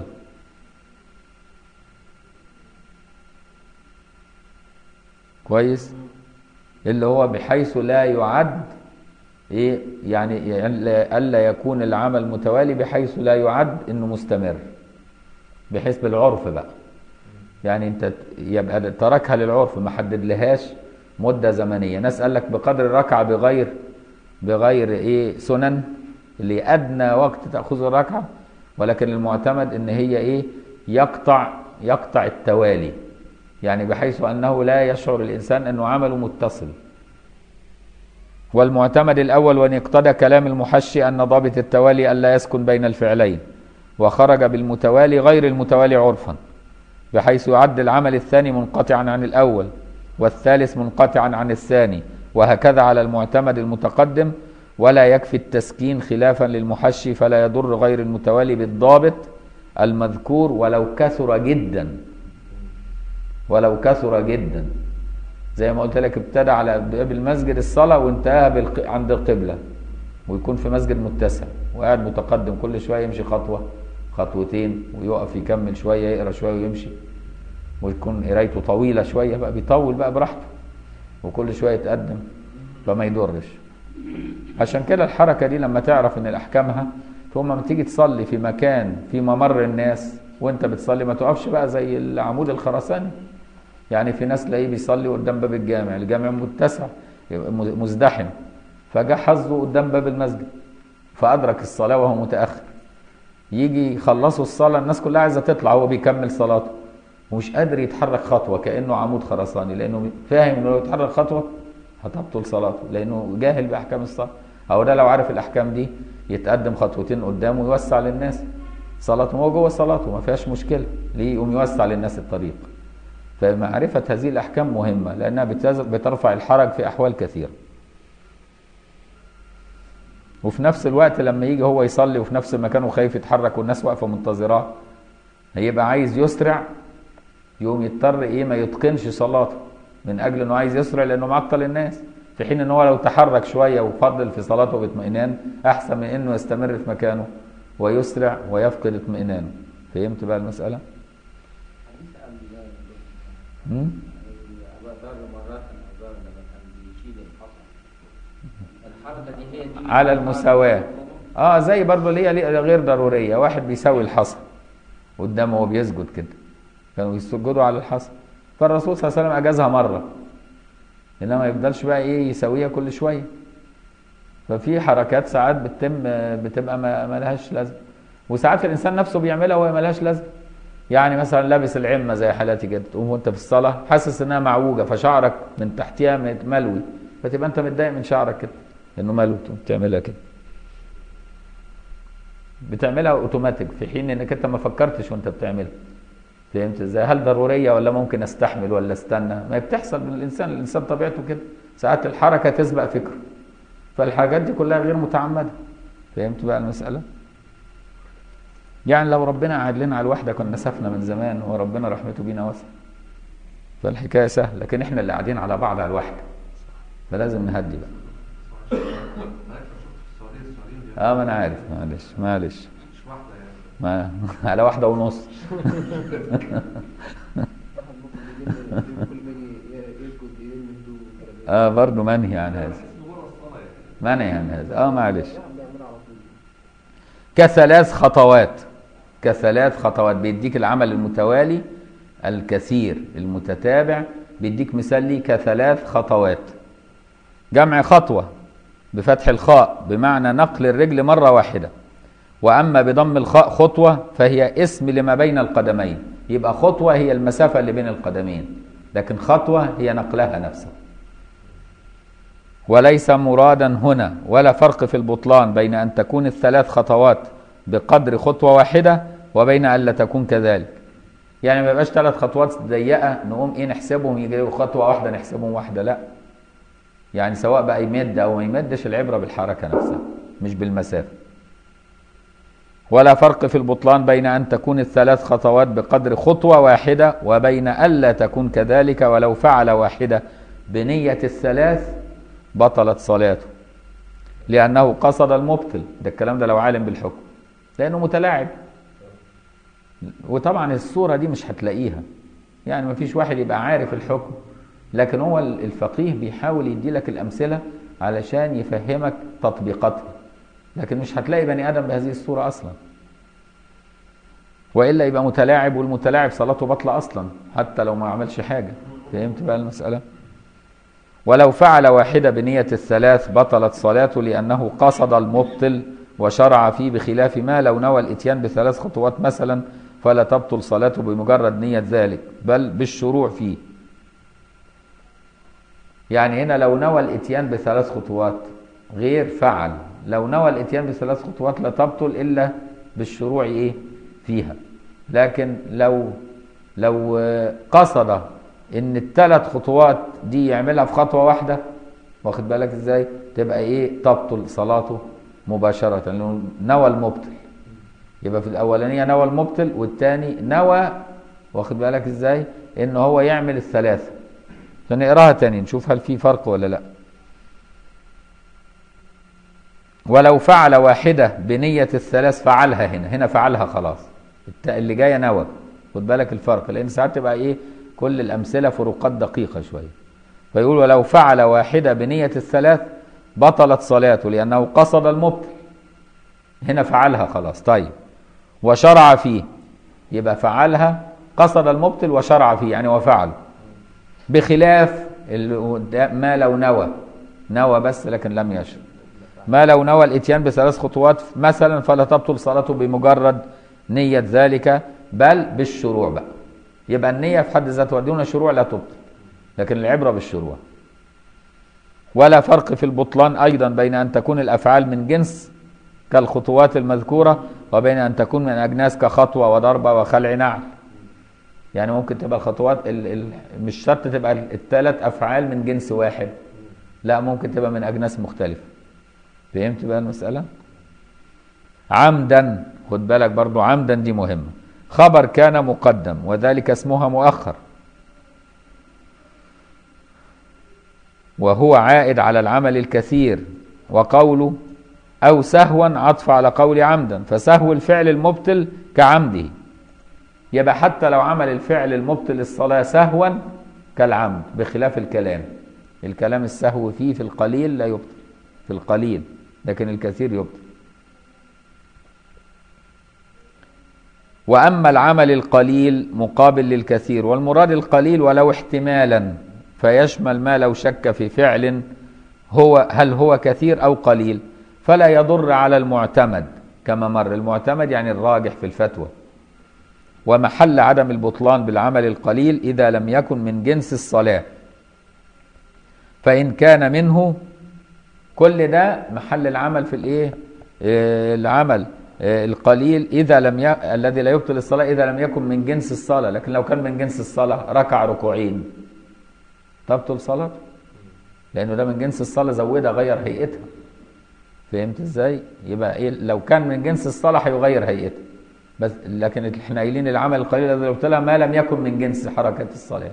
كويس اللي هو بحيث لا يعد ايه يعني الا يكون العمل متوالي بحيث لا يعد انه مستمر بحيث بالعرف بقى يعني انت يبقى تركها للعرف ما حدد لهاش مده زمنيه ناس قال لك بقدر الركعه بغير بغير ايه سنن اللي ادنى وقت تاخذ الركعه ولكن المعتمد ان هي ايه يقطع يقطع التوالي يعني بحيث انه لا يشعر الانسان انه عمله متصل والمعتمد الاول وان اقتضى كلام المحشي ان ضابط التوالي الا يسكن بين الفعلين وخرج بالمتوالي غير المتوالي عرفا بحيث يعد العمل الثاني منقطعا عن الاول والثالث منقطعا عن الثاني وهكذا على المعتمد المتقدم ولا يكفي التسكين خلافا للمحشي فلا يضر غير المتوالي بالضابط المذكور ولو كثر جدا ولو كثر جدا زي ما قلت لك ابتدى على باب المسجد الصلاة وانتهى بالق... عند القبلة ويكون في مسجد متسع وقاعد متقدم كل شوية يمشي خطوة خطوتين ويقف يكمل شوية يقرا شوية ويمشي ويكون قرايته طويلة شوية بقى بيطول بقى براحته وكل شوية يتقدم فما يضرش عشان كده الحركة دي لما تعرف ان الاحكامها ثم لما تيجي تصلي في مكان في ممر الناس وانت بتصلي ما تقفش بقى زي العمود الخرساني يعني في ناس تلاقيه بيصلي قدام باب الجامع الجامع متسع مزدحم فجاء حظه قدام باب المسجد فادرك الصلاه وهو متاخر يجي يخلصوا الصلاه الناس كلها عايزه تطلع هو بيكمل صلاته ومش قادر يتحرك خطوه كانه عمود خرساني لانه فاهم انه لو يتحرك خطوه هتبطل صلاته لانه جاهل باحكام الصلاه او ده لو عارف الاحكام دي يتقدم خطوتين قدامه ويوسع للناس صلاته هو جوه صلاته ما فيهاش مشكله ليه يقوم يوسع للناس الطريق فمعرفة هذه الأحكام مهمة لأنها بترفع الحرج في أحوال كثيرة وفي نفس الوقت لما يجي هو يصلي وفي نفس المكان وخايف يتحرك والناس واقفة منتظراه هيبقى عايز يسرع يقوم يضطر ايه ما يتقنش صلاته من اجل انه عايز يسرع لانه معطل الناس في حين ان هو لو تحرك شويه وفضل في صلاته باطمئنان احسن من انه يستمر في مكانه ويسرع ويفقد اطمئنانه فهمت بقى المساله؟ مم؟ أبا ذر مرات أبو ذر لما كان بيشيل الحصى الحركة دي هي دي على المساواة اه زي برضه اللي هي غير ضرورية واحد بيساوي الحصى قدامه وهو بيسجد كده كانوا يسجدوا على الحصى فالرسول صلى الله عليه وسلم أجازها مرة إنما ما يفضلش بقى إيه يساويها كل شوية ففي حركات ساعات بتتم بتبقى ما ما لهاش لازمة وساعات الإنسان نفسه بيعملها وهي ما لهاش لازمة يعني مثلا لابس العمه زي حالاتي كده تقوم وانت في الصلاه حاسس انها معوجه فشعرك من تحتها ملوي فتبقى انت متضايق من شعرك كده انه ملوي تقوم تعملها كده بتعملها اوتوماتيك في حين انك انت ما فكرتش وانت بتعملها فهمت ازاي هل ضروريه ولا ممكن استحمل ولا استنى ما بتحصل من الانسان الانسان طبيعته كده ساعات الحركه تسبق فكره فالحاجات دي كلها غير متعمده فهمت بقى المساله يعني لو ربنا قعد لنا على الوحده كنا نسفنا من زمان وربنا رحمته بينا واسعه فالحكايه سهله لكن احنا اللي قاعدين على بعض على الوحده فلازم نهدي بقى حضرتك لو شفت في السعوديه السعوديين اه ما انا عارف معلش معلش مش واحده يعني ما على واحده ونص واحد ممكن يجيب كل ما يجي يسجد يلم هدوء كده. اه برضه منهي عن هذا بحس ان بره الصلاه يعني منهي عن هذا اه معلش لا بنعملها على طول كثلاث خطوات كثلاث خطوات بيديك العمل المتوالي الكثير المتتابع بيديك مثال ليه كثلاث خطوات جمع خطوة بفتح الخاء بمعنى نقل الرجل مرة واحدة وأما بضم الخاء خطوة فهي اسم لما بين القدمين يبقى خطوة هي المسافة اللي بين القدمين لكن خطوة هي نقلها نفسها وليس مرادا هنا ولا فرق في البطلان بين أن تكون الثلاث خطوات بقدر خطوة واحدة وبين أن لا تكون كذلك يعني ما يبقاش ثلاث خطوات ضيقه نقوم ايه نحسبهم يجي خطوه واحده نحسبهم واحده لا يعني سواء بقى يمد او ما يمدش العبره بالحركه نفسها مش بالمسافه ولا فرق في البطلان بين ان تكون الثلاث خطوات بقدر خطوه واحده وبين الا تكون كذلك ولو فعل واحده بنيه الثلاث بطلت صلاته لانه قصد المبطل ده الكلام ده لو عالم بالحكم لانه متلاعب وطبعا الصوره دي مش هتلاقيها يعني ما فيش واحد يبقى عارف الحكم لكن هو الفقيه بيحاول يدي لك الامثله علشان يفهمك تطبيقاتها لكن مش هتلاقي بني ادم بهذه الصوره اصلا والا يبقى متلاعب والمتلاعب صلاته باطله اصلا حتى لو ما عملش حاجه فهمت بقى المساله ولو فعل واحده بنيه الثلاث بطلت صلاته لانه قصد المبطل وشرع فيه بخلاف ما لو نوى الاتيان بثلاث خطوات مثلا فلا تبطل صلاته بمجرد نيه ذلك بل بالشروع فيه يعني هنا لو نوى الاتيان بثلاث خطوات غير فعل لو نوى الاتيان بثلاث خطوات لا تبطل الا بالشروع ايه فيها لكن لو لو قصد ان الثلاث خطوات دي يعملها في خطوه واحده واخد بالك ازاي تبقى ايه تبطل صلاته مباشره لانه نوى المبطل يبقى في الاولانيه نوى المبطل والثاني نوى واخد بالك ازاي ان هو يعمل الثلاثه فنقراها تاني نشوف هل في فرق ولا لا ولو فعل واحدة بنية الثلاث فعلها هنا هنا فعلها خلاص اللي جاية نوى خد بالك الفرق لأن ساعات تبقى إيه كل الأمثلة فروقات دقيقة شوية فيقول ولو فعل واحدة بنية الثلاث بطلت صلاته لأنه قصد المبطل هنا فعلها خلاص طيب وشرع فيه يبقى فعلها قصد المبطل وشرع فيه يعني وفعل بخلاف ما لو نوى نوى بس لكن لم يشرع ما لو نوى الاتيان بثلاث خطوات مثلا فلا تبطل صلاته بمجرد نية ذلك بل بالشروع بقى يبقى النية في حد ذاتها دون شروع لا تبطل لكن العبرة بالشروع ولا فرق في البطلان أيضا بين أن تكون الأفعال من جنس كالخطوات المذكورة وبين أن تكون من أجناس كخطوة وضربة وخلع نعل يعني ممكن تبقى الخطوات ال ال مش شرط تبقى الثلاث أفعال من جنس واحد لا ممكن تبقى من أجناس مختلفة فهمت بقى المسألة عمدا خد بالك برضو عمدا دي مهمة خبر كان مقدم وذلك اسمها مؤخر وهو عائد على العمل الكثير وقوله أو سهوا عطف على قول عمدا فسهو الفعل المبطل كعمده يبقى حتى لو عمل الفعل المبطل للصلاة سهوا كالعمد بخلاف الكلام الكلام السهو فيه في القليل لا يبطل في القليل لكن الكثير يبطل وأما العمل القليل مقابل للكثير والمراد القليل ولو احتمالا فيشمل ما لو شك في فعل هو هل هو كثير أو قليل فلا يضر على المعتمد كما مر المعتمد يعني الراجح في الفتوى ومحل عدم البطلان بالعمل القليل إذا لم يكن من جنس الصلاة فإن كان منه كل ده محل العمل في الايه آه العمل آه القليل اذا لم ي... الذي لا يبطل الصلاه اذا لم يكن من جنس الصلاه لكن لو كان من جنس الصلاه ركع ركوعين تبطل صلاته لانه ده من جنس الصلاه زودها غير هيئتها فهمت ازاي يبقى إيه لو كان من جنس الصلاه هيغير هيئتها بس لكن احنا قايلين العمل القليل الذي ابتلى ما لم يكن من جنس حركه الصلاه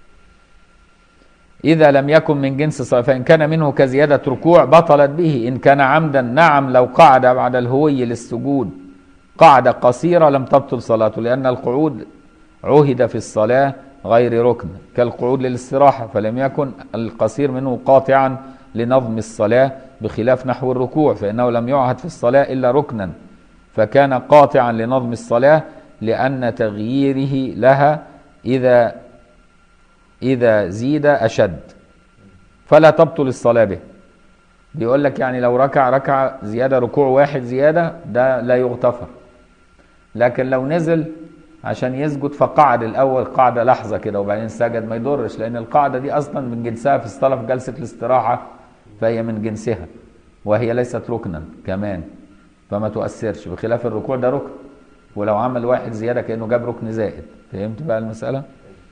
إذا لم يكن من جنس الصلاة فإن كان منه كزيادة ركوع بطلت به إن كان عمدا نعم لو قعد بعد الهوي للسجود قعدة قصيرة لم تبطل صلاته لأن القعود عهد في الصلاة غير ركن كالقعود للاستراحة فلم يكن القصير منه قاطعا لنظم الصلاة بخلاف نحو الركوع فإنه لم يعهد في الصلاة إلا ركنا فكان قاطعا لنظم الصلاة لأن تغييره لها إذا إذا زيد أشد فلا تبطل الصلاة به بيقول لك يعني لو ركع ركع زيادة ركوع واحد زيادة ده لا يغتفر لكن لو نزل عشان يسجد فقعد الأول قعدة لحظة كده وبعدين سجد ما يضرش لأن القاعدة دي أصلا من جنسها في الصلاة في جلسة الاستراحة فهي من جنسها وهي ليست ركنا كمان فما تؤثرش بخلاف الركوع ده ركن ولو عمل واحد زياده كانه جاب ركن زائد فهمت بقى المساله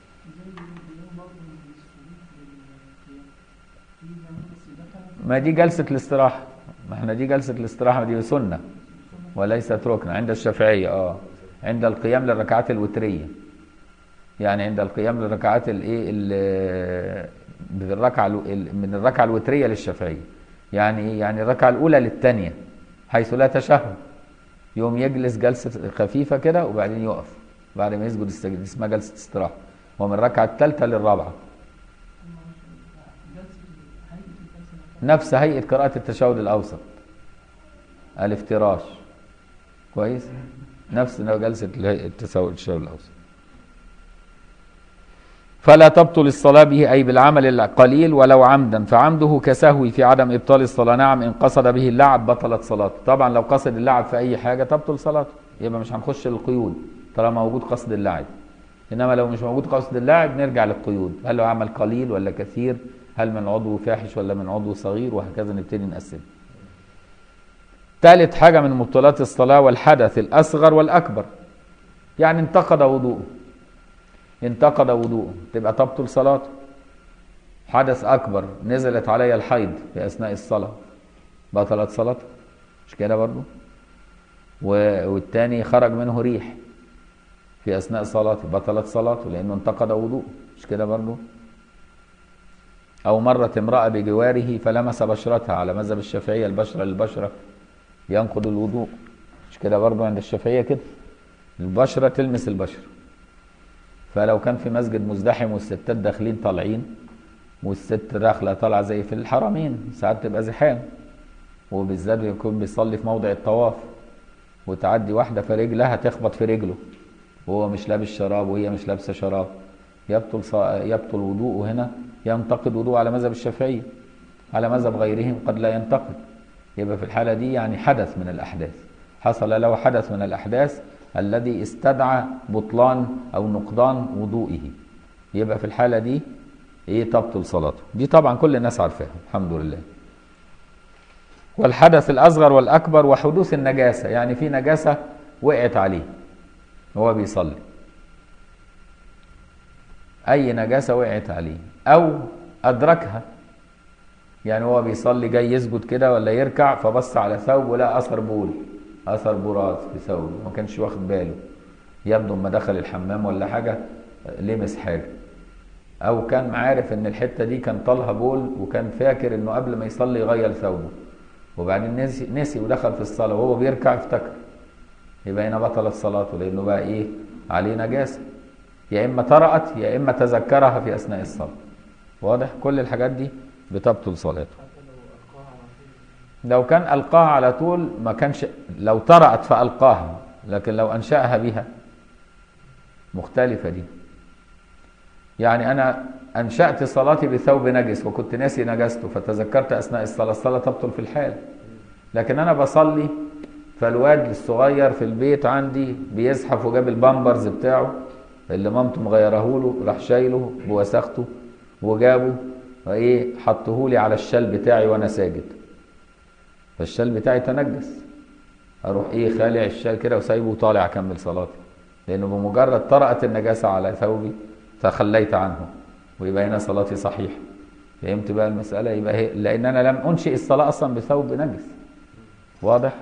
ما دي جلسه الاستراحه ما احنا دي جلسه الاستراحه دي سنه وليست ركن عند الشافعيه اه عند القيام للركعات الوتريه يعني عند القيام للركعات الايه ال- بالركعه ال- من الركعه الوتريه للشافعيه يعني ايه يعني الركعه الاولى للثانيه حيث لا تشهد يوم يجلس جلسه خفيفه كده وبعدين يقف بعد ما يسجد السجد اسمها جلسه استراحه ومن الركعه الثالثه للرابعه نفس هيئه قراءه التشهد الاوسط الافتراش كويس نفس جلسه التشهد التشهد الاوسط فلا تبطل الصلاة به أي بالعمل القليل ولو عمدا فعمده كسهو في عدم إبطال الصلاة نعم إن قصد به اللعب بطلت صلاته طبعا لو قصد اللعب في أي حاجة تبطل صلاته يبقى مش هنخش للقيود طالما موجود قصد اللعب إنما لو مش موجود قصد اللعب نرجع للقيود هل لو عمل قليل ولا كثير هل من عضو فاحش ولا من عضو صغير وهكذا نبتدي نقسم ثالث حاجة من مبطلات الصلاة والحدث الأصغر والأكبر يعني انتقد وضوءه انتقد وضوءه تبقى تبطل صلاته حدث أكبر نزلت علي الحيض في أثناء الصلاة بطلت صلاته مش كده برضو و- والتاني خرج منه ريح في أثناء صلاته بطلت صلاته لأنه انتقد وضوءه مش كده برضو أو مرت امرأة بجواره فلمس بشرتها على مذهب الشافعية البشرة للبشرة ينقض الوضوء مش كده برضو عند الشافعية كده البشرة تلمس البشرة فلو كان في مسجد مزدحم والستات داخلين طالعين والست داخله طالعه زي في الحرمين ساعات تبقى زحام وبالذات بيكون بيصلي في موضع الطواف وتعدي واحده فرجلها تخبط في رجله وهو مش لابس شراب وهي مش لابسه شراب يبطل صا... يبطل وضوءه هنا ينتقد وضوء على مذهب الشافعيه على مذهب غيرهم قد لا ينتقد يبقى في الحاله دي يعني حدث من الاحداث حصل له حدث من الاحداث الذي استدعى بطلان او نقضان وضوئه يبقى في الحاله دي ايه تبطل صلاته دي طبعا كل الناس عارفاها الحمد لله والحدث الاصغر والاكبر وحدوث النجاسه يعني في نجاسه وقعت عليه وهو بيصلي اي نجاسه وقعت عليه او ادركها يعني هو بيصلي جاي يسجد كده ولا يركع فبص على ثوب ولقى اثر بول اثر براز في ثوبه ما كانش واخد باله يبدو اما دخل الحمام ولا حاجه لمس حاجه او كان عارف ان الحته دي كان طالها بول وكان فاكر انه قبل ما يصلي يغير ثوبه وبعدين نسي نسي ودخل في الصلاه وهو بيركع افتكر يبقى هنا بطلت صلاته لانه بقى ايه عليه نجاسه يا اما طرأت يا اما تذكرها في اثناء الصلاه واضح كل الحاجات دي بتبطل صلاته حتى لو ألقاها على طول لو كان ألقاها على طول ما كانش لو طرأت فألقاها لكن لو أنشأها بها مختلفة دي يعني أنا أنشأت صلاتي بثوب نجس وكنت ناسي نجسته فتذكرت أثناء الصلاة الصلاة تبطل في الحال لكن أنا بصلي فالواد الصغير في البيت عندي بيزحف وجاب البامبرز بتاعه اللي مامته مغيره له راح شايله بوساخته وجابه وايه حطه لي على الشال بتاعي وانا ساجد فالشال بتاعي تنجس اروح ايه خالع الشال كده وسايبه وطالع اكمل صلاتي لانه بمجرد طرأت النجاسه على ثوبي تخليت عنه ويبقى هنا صلاتي صحيحه فهمت بقى المساله يبقى هي لان انا لم انشئ الصلاه اصلا بثوب نجس واضح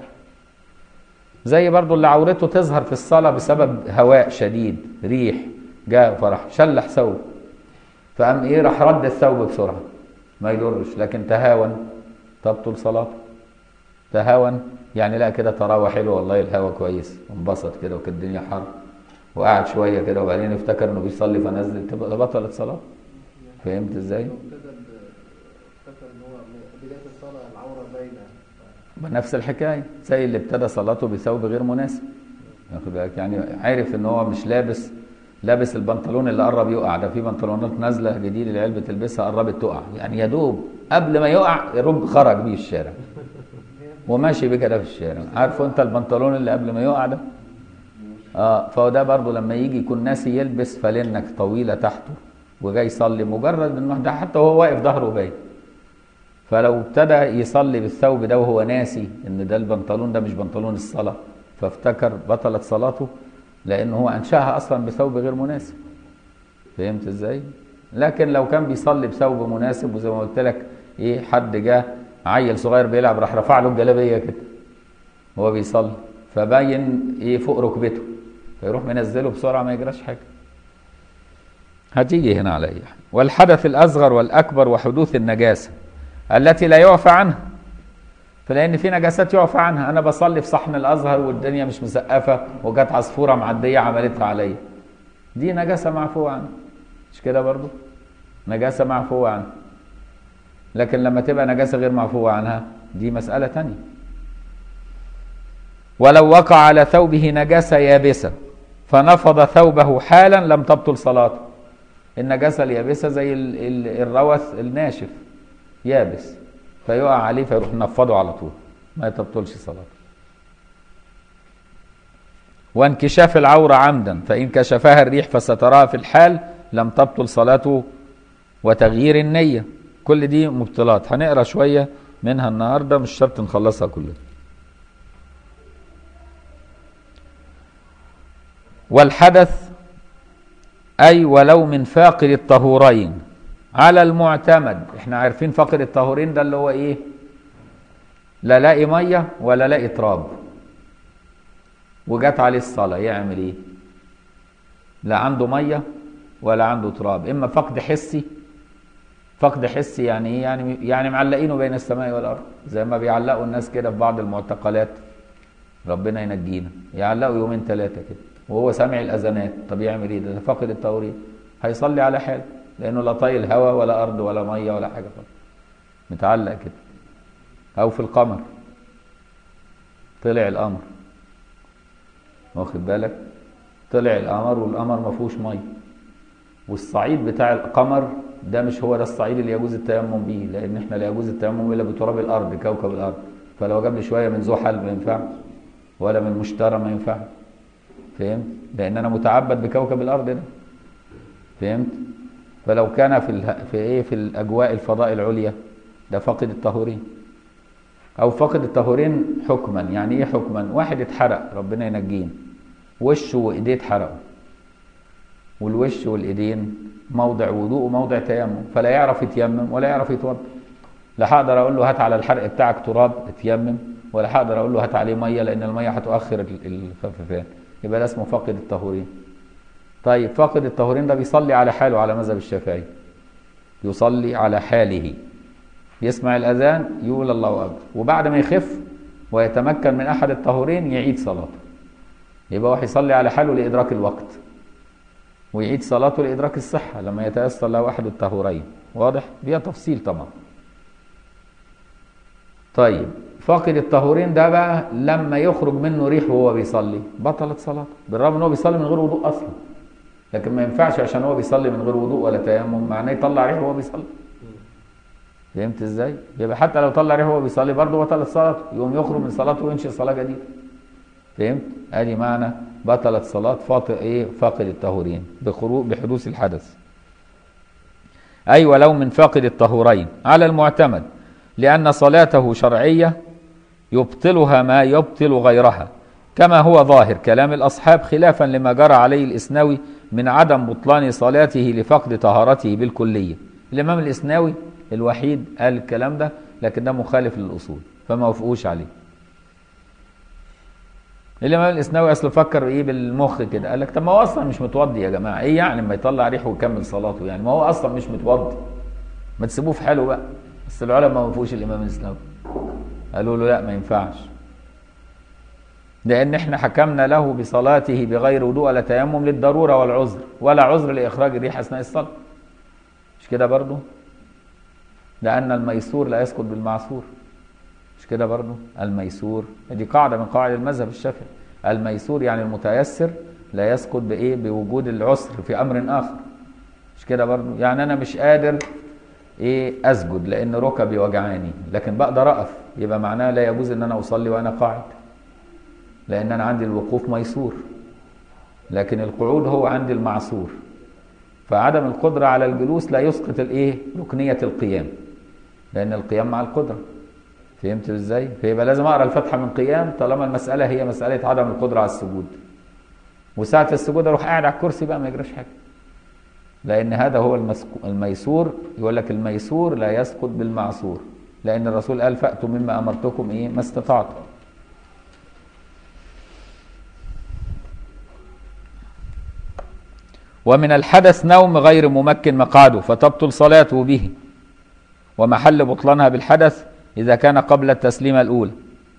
زي برضو اللي عورته تظهر في الصلاه بسبب هواء شديد ريح جاء فرح شلح ثوب فقام ايه راح رد الثوب بسرعه ما يضرش لكن تهاون تبطل صلاته تهاون يعني لا كده تراوى حلو والله الهوا كويس وانبسط كده وكانت الدنيا حر وقعد شويه كده وبعدين افتكر انه بيصلي فنزل تبقى بطلت صلاه فهمت ازاي؟ ابتدى ب- افتكر ان هو من بدايه الصلاه العوره باينه نفس الحكايه زي اللي ابتدى صلاته بثوب غير مناسب واخد بالك يعني عارف ان هو مش لابس لابس البنطلون اللي قرب يقع ده في بنطلونات نازله جديد العيال بتلبسها قربت تقع يعني يا دوب قبل ما يقع رب خرج بيه الشارع وماشي بيه كده في الشارع عارفه انت البنطلون اللي قبل ما يقع ده اه فهو ده برضه لما يجي يكون ناسي يلبس فلنك طويله تحته وجاي يصلي مجرد انه ده حتى وهو واقف ظهره باين فلو ابتدى يصلي بالثوب ده وهو ناسي ان ده البنطلون ده مش بنطلون الصلاه فافتكر بطلت صلاته لأن هو أنشأها أصلا بثوب غير مناسب فهمت ازاي؟ لكن لو كان بيصلي بثوب مناسب وزي ما قلت لك ايه حد جه عيل صغير بيلعب راح رفع له الجلابيه كده وهو بيصلي فبين ايه فوق ركبته فيروح منزله بسرعه ما يجراش حاجه هتيجي هنا على اي حاجه والحدث الاصغر والاكبر وحدوث النجاسه التي لا يعفى عنها فلان في نجاسات يعفى عنها انا بصلي في صحن الازهر والدنيا مش مسقفه وجت عصفوره معديه عملتها عليا دي نجاسه معفوه عنها مش كده برضو نجاسه معفوه عنها لكن لما تبقى نجاسه غير معفوه عنها دي مساله تانية ولو وقع على ثوبه نجاسه يابسه فنفض ثوبه حالا لم تبطل صلاته النجاسه اليابسه زي ال- ال- الروث الناشف يابس فيقع عليه فيروح نفضه على طول ما تبطلش صلاته وانكشاف العورة عمدا فإن كشفها الريح فستراها في الحال لم تبطل صلاته وتغيير النية كل دي مبطلات هنقرا شوية منها النهاردة مش شرط نخلصها كلها والحدث أي ولو من فاقد الطهورين على المعتمد احنا عارفين فاقد الطهورين ده اللي هو ايه لا لاقي مية ولا لاقي تراب وجات عليه الصلاة يعمل ايه لا عنده مية ولا عنده تراب اما فقد حسي فقد حسي يعني ايه يعني يعني معلقينه بين السماء والارض زي ما بيعلقوا الناس كده في بعض المعتقلات ربنا ينجينا يعلقوا يومين ثلاثة كده وهو سامع الاذانات طب يعمل ايه ده ده فاقد التوريد هيصلي على حال لانه لا طايل هوا ولا ارض ولا ميه ولا حاجه خالص متعلق كده او في القمر طلع القمر واخد بالك طلع القمر والقمر ما فيهوش ميه والصعيد بتاع القمر ده مش هو ده الصعيد اللي يجوز التيمم به لان احنا لا يجوز التيمم الا بتراب الارض كوكب الارض فلو جاب لي شويه من زحل ما ينفعش ولا من مشتري ما ينفعش فهمت لان انا متعبد بكوكب الارض ده فهمت فلو كان في اله... في ايه في الاجواء الفضاء العليا ده فاقد الطهورين او فاقد الطهورين حكما يعني ايه حكما واحد اتحرق ربنا ينجينا وشه وايديه اتحرقوا والوش والايدين موضع وضوء وموضع تيمم فلا يعرف يتيمم ولا يعرف يتوضا لا هقدر اقول له هات على الحرق بتاعك تراب اتيمم ولا هقدر اقول له هات عليه ميه لان الميه هتؤخر ال- الخففان يبقى ده اسمه فاقد الطهورين طيب فاقد الطهورين ده بيصلي على حاله على مذهب الشافعي يصلي على حاله يسمع الاذان يقول الله اكبر وبعد ما يخف ويتمكن من احد الطهورين يعيد صلاته يبقى هو هيصلي على حاله لادراك الوقت ويعيد صلاته لادراك الصحه لما يتيسر له احد الطهورين واضح فيها تفصيل طبعا طيب فاقد الطهورين ده بقى لما يخرج منه ريح وهو بيصلي بطلت صلاته بالرغم ان هو بيصلي من غير وضوء اصلا لكن ما ينفعش عشان هو بيصلي من غير وضوء ولا تيمم معناه يطلع ريح وهو بيصلي فهمت ازاي؟ يبقى حتى لو طلع ريح وهو بيصلي برضه بطلت صلاته يقوم يخرج من صلاته وينشئ صلاه جديده فهمت؟ ادي معنى بطلت صلاه فاقد ايه؟ فاقد الطهورين بخروج بحدوث الحدث. اي ولو من فاقد الطهورين على المعتمد لان صلاته شرعيه يبطلها ما يبطل غيرها كما هو ظاهر كلام الاصحاب خلافا لما جرى عليه الاسناوي من عدم بطلان صلاته لفقد طهارته بالكليه. الامام الاسناوي الوحيد قال الكلام ده لكن ده مخالف للاصول فما وافقوش عليه. الامام الاسناوي اصله فكر ايه بالمخ كده قال لك طب ما هو اصلا مش متوضي يا جماعه ايه يعني ما يطلع ريح ويكمل صلاته يعني ما هو اصلا مش متوضي ما تسيبوه في حاله بقى بس العلماء ما وافقوش الامام الاسناوي قالوا له لا ما ينفعش لان احنا حكمنا له بصلاته بغير وضوء ولا تيمم للضروره والعذر ولا عذر لاخراج الريح اثناء الصلاه مش كده برضه لان الميسور لا يسقط بالمعسور مش كده برضه الميسور دي قاعده من قواعد المذهب الشافعي الميسور يعني المتيسر لا يسقط بايه بوجود العسر في امر اخر مش كده برضه يعني انا مش قادر ايه اسجد لان ركبي وجعاني لكن بقدر اقف يبقى معناه لا يجوز ان انا اصلي وانا قاعد لان انا عندي الوقوف ميسور لكن القعود هو عندي المعسور فعدم القدرة على الجلوس لا يسقط الايه ركنية القيام لان القيام مع القدرة فهمت ازاي فيبقى لازم اقرا الفاتحه من قيام طالما المساله هي مساله عدم القدره على السجود وساعه السجود اروح قاعد على الكرسي بقى ما يجراش حاجه لان هذا هو المسكو الميسور يقول لك الميسور لا يسقط بالمعسور لان الرسول قال فاتوا مما امرتكم ايه ما استطعتم ومن الحدث نوم غير ممكن مقعده فتبطل صلاته به ومحل بطلانها بالحدث إذا كان قبل التسليمة الأولى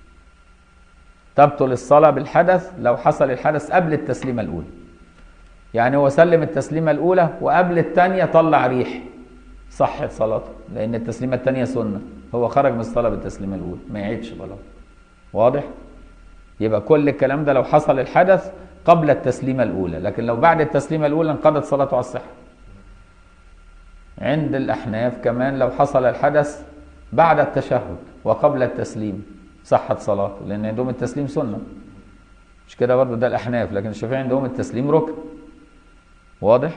تبطل الصلاة بالحدث لو حصل الحدث قبل التسليمة الأولى يعني هو سلم التسليمة الأولى وقبل الثانية طلع ريح صحت صلاته لأن التسليمة الثانية سنة هو خرج من الصلاة بالتسليمة الأولى ما يعيدش خلاص واضح؟ يبقى كل الكلام ده لو حصل الحدث قبل التسليمة الأولى لكن لو بعد التسليمة الأولى انقضت صلاته على الصحة عند الأحناف كمان لو حصل الحدث بعد التشهد وقبل التسليم صحت صلاته لأن عندهم التسليم سنة مش كده برضه ده الأحناف لكن الشافعية عندهم التسليم ركن واضح؟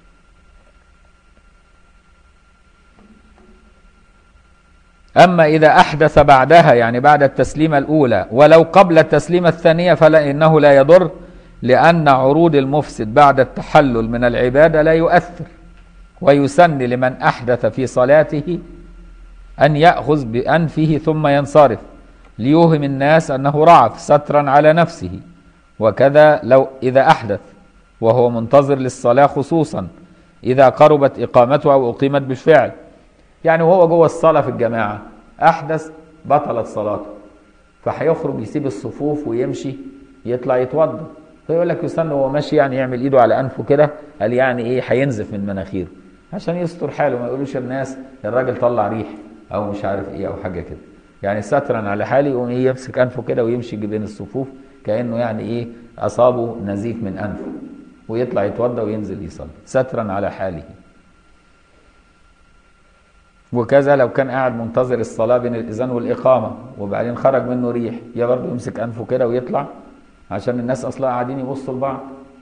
أما إذا أحدث بعدها يعني بعد التسليمة الأولى ولو قبل التسليمة الثانية فإنه لا يضر لأن عروض المفسد بعد التحلل من العبادة لا يؤثر ويسن لمن أحدث في صلاته أن يأخذ بأنفه ثم ينصرف ليوهم الناس أنه رعف سترا على نفسه وكذا لو إذا أحدث وهو منتظر للصلاة خصوصا إذا قربت إقامته أو أقيمت بالفعل يعني وهو جوه الصلاة في الجماعة أحدث بطلت صلاته فهيخرج يسيب الصفوف ويمشي يطلع يتوضا فيقول لك يستنى وهو ماشي يعني يعمل ايده على انفه كده قال يعني ايه هينزف من مناخيره عشان يستر حاله ما يقولوش الناس الراجل طلع ريح او مش عارف ايه او حاجه كده يعني سترا على حاله يقوم ايه يمسك انفه كده ويمشي بين الصفوف كانه يعني ايه اصابه نزيف من انفه ويطلع يتوضا وينزل يصلي سترا على حاله وكذا لو كان قاعد منتظر الصلاة بين الإذان والإقامة وبعدين خرج منه ريح يا برضه يمسك أنفه كده ويطلع عشان الناس أصلا قاعدين يبصوا لبعض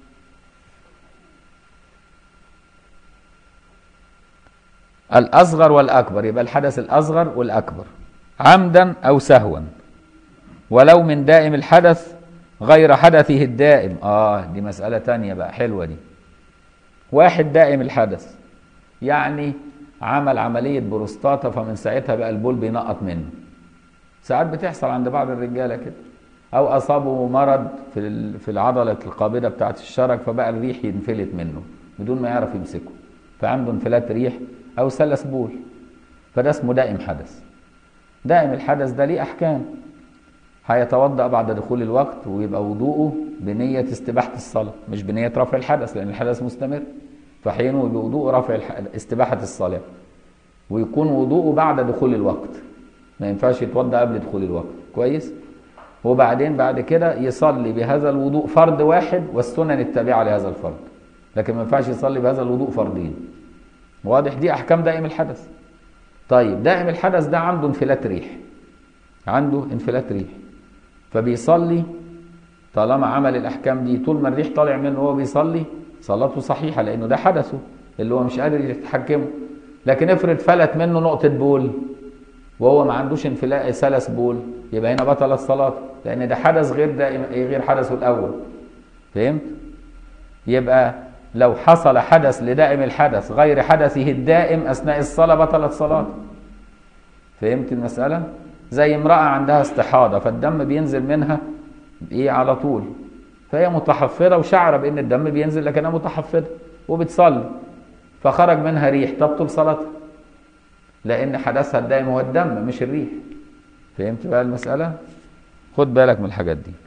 الأصغر والأكبر يبقى الحدث الأصغر والأكبر عمدا أو سهوا ولو من دائم الحدث غير حدثه الدائم آه دي مسألة تانية بقى حلوة دي واحد دائم الحدث يعني عمل عملية بروستاتا فمن ساعتها بقى البول بينقط منه ساعات بتحصل عند بعض الرجالة كده أو أصابه مرض في في العضلة القابضة بتاعة الشرج فبقى الريح ينفلت منه بدون ما يعرف يمسكه فعنده انفلات ريح أو سلس بول فده اسمه دائم حدث دائم الحدث ده ليه أحكام هيتوضأ بعد دخول الوقت ويبقى وضوءه بنية استباحة الصلاة مش بنية رفع الحدث لأن الحدث مستمر فحينه بوضوء رفع استباحة الصلاة ويكون وضوءه بعد دخول الوقت ما ينفعش يتوضأ قبل دخول الوقت كويس وبعدين بعد كده يصلي بهذا الوضوء فرض واحد والسنن التابعة لهذا الفرض لكن ما ينفعش يصلي بهذا الوضوء فردين واضح دي أحكام دائم الحدث طيب دائم الحدث ده عنده انفلات ريح عنده انفلات ريح فبيصلي طالما عمل الأحكام دي طول ما الريح طالع منه وهو بيصلي صلاته صحيحة لأنه ده حدثه اللي هو مش قادر يتحكمه لكن افرض فلت منه نقطة بول وهو ما عندوش انفلاء سلس بول يبقى هنا بطلت صلاته لأن ده حدث غير دائم غير حدثه الأول فهمت؟ يبقى لو حصل حدث لدائم الحدث غير حدثه الدائم أثناء الصلاة بطلت صلاته فهمت المسألة؟ زي امرأة عندها استحاضة فالدم بينزل منها إيه على طول فهي متحفظة وشعر بأن الدم بينزل لكنها متحفظة وبتصلي فخرج منها ريح تبطل صلاتها لأن حدثها الدائم هو الدم مش الريح فهمت بقى المسألة؟ خد بالك من الحاجات دي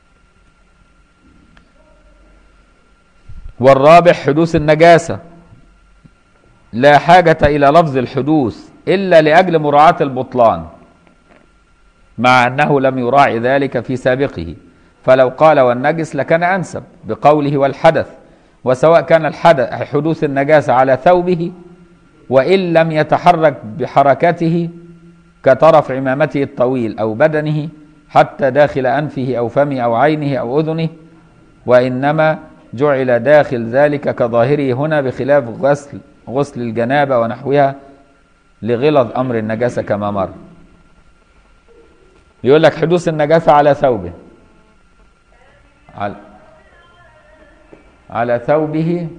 والرابع حدوث النجاسة لا حاجة إلى لفظ الحدوث إلا لأجل مراعاة البطلان مع أنه لم يراعي ذلك في سابقه فلو قال والنجس لكان أنسب بقوله والحدث وسواء كان الحدث حدوث النجاسة على ثوبه وإن لم يتحرك بحركته كطرف عمامته الطويل أو بدنه حتى داخل أنفه أو فمه أو عينه أو أذنه وإنما جعل داخل ذلك كظاهره هنا بخلاف غسل غسل الجنابة ونحوها لغلظ أمر النجاسة كما مر يقول لك حدوث النجاسة على ثوبه على على ثوبه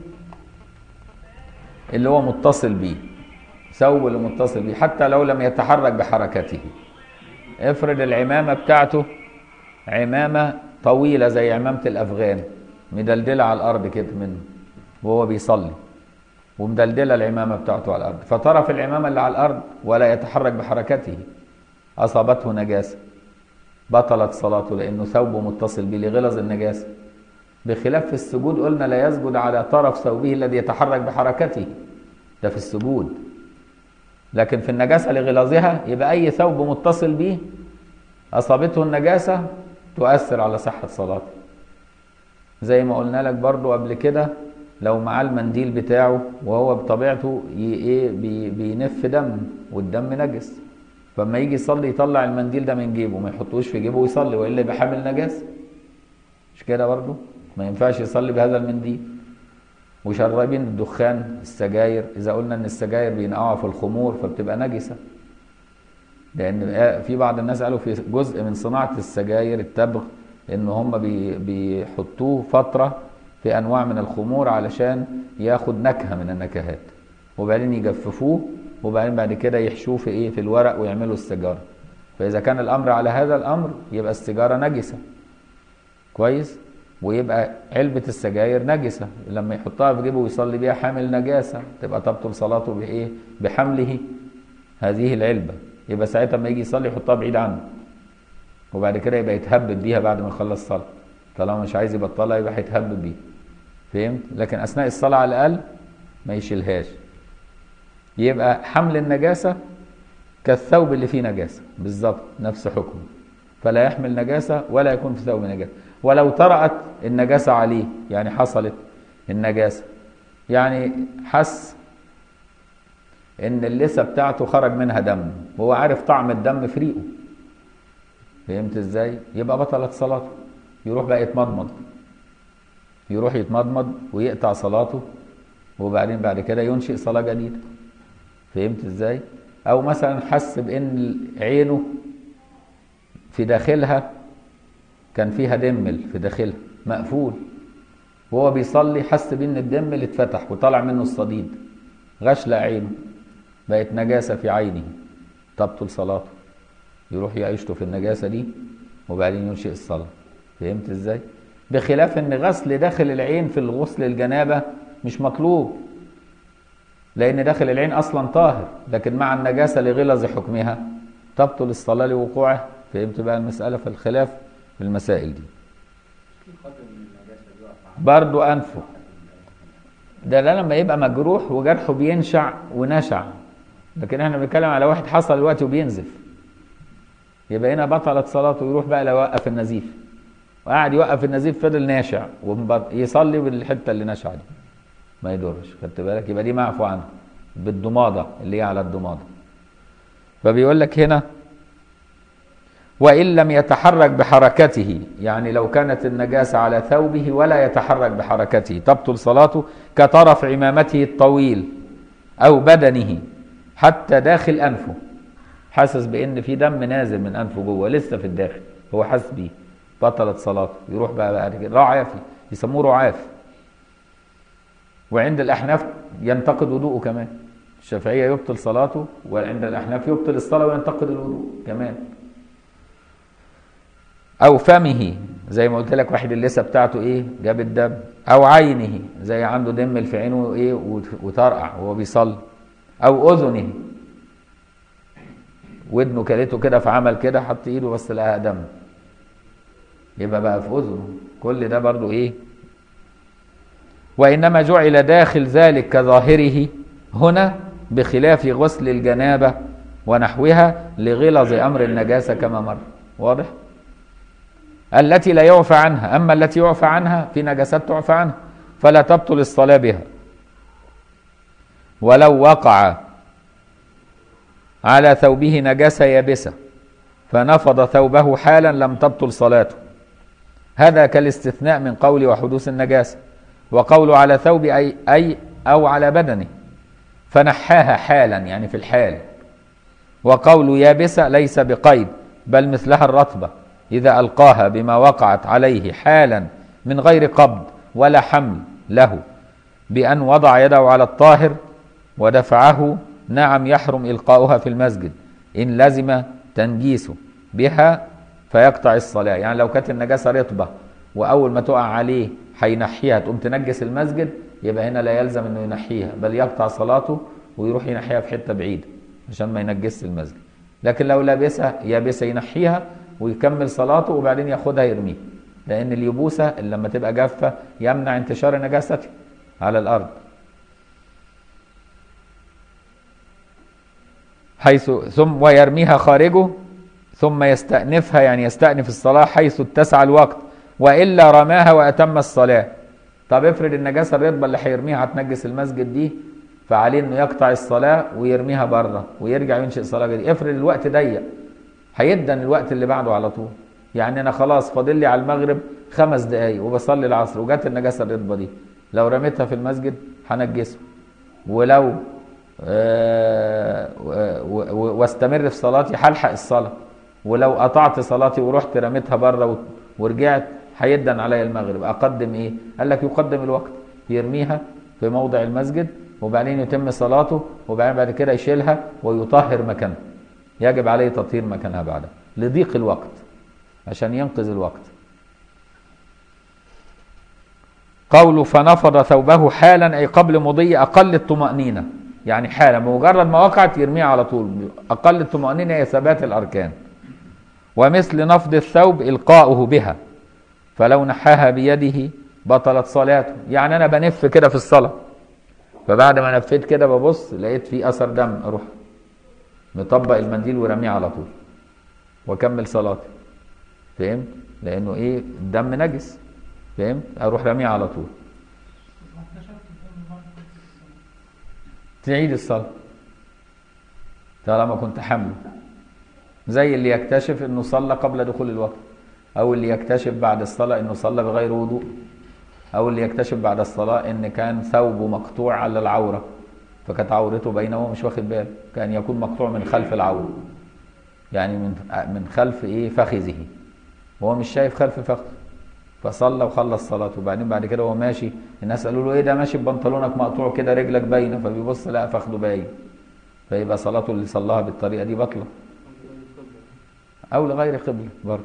اللي هو متصل به ثوب اللي متصل به حتى لو لم يتحرك بحركته افرض العمامة بتاعته عمامة طويلة زي عمامة الأفغان مدلدلة على الأرض كده منه وهو بيصلي ومدلدلة العمامة بتاعته على الأرض فطرف العمامة اللي على الأرض ولا يتحرك بحركته أصابته نجاسة بطلت صلاته لأنه ثوبه متصل به لغلظ النجاسة بخلاف في السجود قلنا لا يسجد على طرف ثوبه الذي يتحرك بحركته ده في السجود لكن في النجاسة لغلظها يبقى أي ثوب متصل به أصابته النجاسة تؤثر على صحة صلاته زي ما قلنا لك برضو قبل كده لو معاه المنديل بتاعه وهو بطبيعته ي- ايه بي- بينف دم والدم نجس فلما يجي يصلي يطلع المنديل ده من جيبه ما يحطوش في جيبه ويصلي والا يبقى حامل نجاسه مش كده برضو ما ينفعش يصلي بهذا المنديل وشرابين الدخان السجاير اذا قلنا ان السجاير بينقعوا في الخمور فبتبقى نجسه لان في بعض الناس قالوا في جزء من صناعه السجاير التبغ ان هم بي بيحطوه فتره في انواع من الخمور علشان ياخد نكهه من النكهات وبعدين يجففوه وبعدين بعد كده يحشوه في ايه في الورق ويعملوا السيجاره فاذا كان الامر على هذا الامر يبقى السيجاره نجسه كويس ويبقى علبة السجاير نجسة لما يحطها في جيبه ويصلي بيها حامل نجاسة تبقى تبطل صلاته بإيه؟ بحمله هذه العلبة يبقى ساعتها لما يجي يصلي يحطها بعيد عنه وبعد كده يبقى يتهبب بيها بعد ما يخلص صلاة طالما مش عايز يبطلها يبقى هيتهبب بيها فهمت؟ لكن أثناء الصلاة على الأقل ما يشيلهاش يبقى حمل النجاسة كالثوب اللي فيه نجاسة بالظبط نفس حكمه فلا يحمل نجاسة ولا يكون في ثوب نجاسة ولو طرأت النجاسة عليه يعني حصلت النجاسة يعني حس ان اللثة بتاعته خرج منها دم وهو عارف طعم الدم في ريقه فهمت ازاي يبقى بطلت صلاته يروح بقى يتمضمض يروح يتمضمض ويقطع صلاته وبعدين بعد كده ينشئ صلاة جديدة فهمت ازاي او مثلا حس بان عينه في داخلها كان فيها دمل في داخلها مقفول وهو بيصلي حس بان الدمل اتفتح وطلع منه الصديد غشل عينه بقت نجاسة في عينه تبطل صلاته يروح يعيشته في النجاسة دي وبعدين ينشئ الصلاة فهمت ازاي بخلاف ان غسل داخل العين في الغسل الجنابة مش مطلوب لان داخل العين اصلا طاهر لكن مع النجاسة لغلظ حكمها تبطل الصلاة لوقوعه فهمت بقى المسألة في الخلاف في المسائل دي في قدر من النجاسة بيقع مع برضو أنفه ده ده لما يبقى مجروح وجرحه بينشع ونشع لكن احنا بنتكلم على واحد حصل الوقت وبينزف يبقى هنا بطلت صلاته يروح بقى لو وقف النزيف وقعد يوقف النزيف فضل ناشع ويصلي بالحته اللي نشع دي ما يضرش خدت بالك يبقى دي معفو عنها بالضماده اللي هي على الضماده فبيقول لك هنا وإن لم يتحرك بحركته يعني لو كانت النجاسة على ثوبه ولا يتحرك بحركته تبطل صلاته كطرف عمامته الطويل أو بدنه حتى داخل أنفه حاسس بأن في دم نازل من أنفه جوه لسه في الداخل هو حاسس بيه بطلت صلاته يروح بقى بعد كده رعافي يسموه رعاف وعند الأحناف ينتقد وضوءه كمان الشافعية يبطل صلاته وعند الأحناف يبطل الصلاة وينتقد الوضوء كمان او فمه زي ما قلت لك واحد اللثه بتاعته ايه جاب الدم او عينه زي عنده دم في عينه ايه وت- وطرقع وهو بيصلي او اذنه ودنه كلته كده فعمل كده حط ايده بس لقاها دم يبقى بقى في اذنه كل ده برضو ايه وانما جعل داخل ذلك كظاهره هنا بخلاف غسل الجنابه ونحوها لغلظ امر النجاسه كما مر واضح التي لا يعفى عنها أما التي يعفى عنها في نجاسات تعفى عنها فلا تبطل الصلاة بها ولو وقع على ثوبه نجاسة يابسة فنفض ثوبه حالا لم تبطل صلاته هذا كالاستثناء من قول وحدوث النجاسة وقول على ثوب أي, أي أو على بدنه فنحاها حالا يعني في الحال وقول يابسة ليس بقيد بل مثلها الرطبة إذا ألقاها بما وقعت عليه حالا من غير قبض ولا حمل له بأن وضع يده على الطاهر ودفعه نعم يحرم إلقاؤها في المسجد إن لزم تنجيسه بها فيقطع الصلاة يعني لو كانت النجاسة رطبة وأول ما تقع عليه هينحيها تقوم تنجس المسجد يبقى هنا لا يلزم انه ينحيها بل يقطع صلاته ويروح ينحيها في حته بعيده عشان ما ينجسش المسجد لكن لو لابسها يابسه ينحيها ويكمل صلاته وبعدين ياخدها يرميها لان اليبوسه اللي لما تبقى جافه يمنع انتشار نجاسته على الارض حيث ثم ويرميها خارجه ثم يستأنفها يعني يستأنف الصلاة حيث اتسع الوقت وإلا رماها وأتم الصلاة طب افرض النجاسة الرطبة اللي هيرميها هتنجس المسجد دي فعليه انه يقطع الصلاة ويرميها بره ويرجع ينشئ صلاة جديدة افرض الوقت ضيق هيدن الوقت اللي بعده على طول يعني انا خلاص فاضل لي على المغرب خمس دقايق وبصلي العصر وجت النجاسة الرطبة دي لو رميتها في المسجد هنجسه ولو آه و- و- واستمر في صلاتي هلحق الصلاة ولو قطعت صلاتي ورحت رميتها بره و- ورجعت هيدن عليا المغرب اقدم ايه قال لك يقدم الوقت يرميها في موضع المسجد وبعدين يتم صلاته وبعدين بعد كده يشيلها ويطهر مكانها يجب عليه تطهير مكانها بعدها لضيق الوقت عشان ينقذ الوقت قوله فنفض ثوبه حالا اي قبل مضي اقل الطمانينه يعني حالا بمجرد ما وقعت يرميها على طول اقل الطمانينه هي ثبات الاركان ومثل نفض الثوب القاؤه بها فلو نحاها بيده بطلت صلاته يعني انا بنف كده في الصلاه فبعد ما نفيت كده ببص لقيت في اثر دم اروح مطبق المنديل ورميه على طول واكمل صلاتي فهمت لانه ايه الدم نجس فهمت اروح رميه على طول تعيد الصلاه طالما كنت حامله زي اللي يكتشف انه صلى قبل دخول الوقت او اللي يكتشف بعد الصلاه انه صلى بغير وضوء او اللي يكتشف بعد الصلاه ان كان ثوبه مقطوع على العوره فكانت عورته باينه وهو مش واخد باله كان يكون مقطوع من خلف العوره يعني من من خلف ايه فخذه وهو مش شايف خلف فخذه فصلى وخلص صلاته وبعدين بعد كده وهو ماشي الناس قالوا له ايه ده ماشي ببنطلونك مقطوع كده رجلك باينه فبيبص لقى فخذه باين فيبقى صلاته اللي صلاها بالطريقه دي باطله او لغير قبله برضه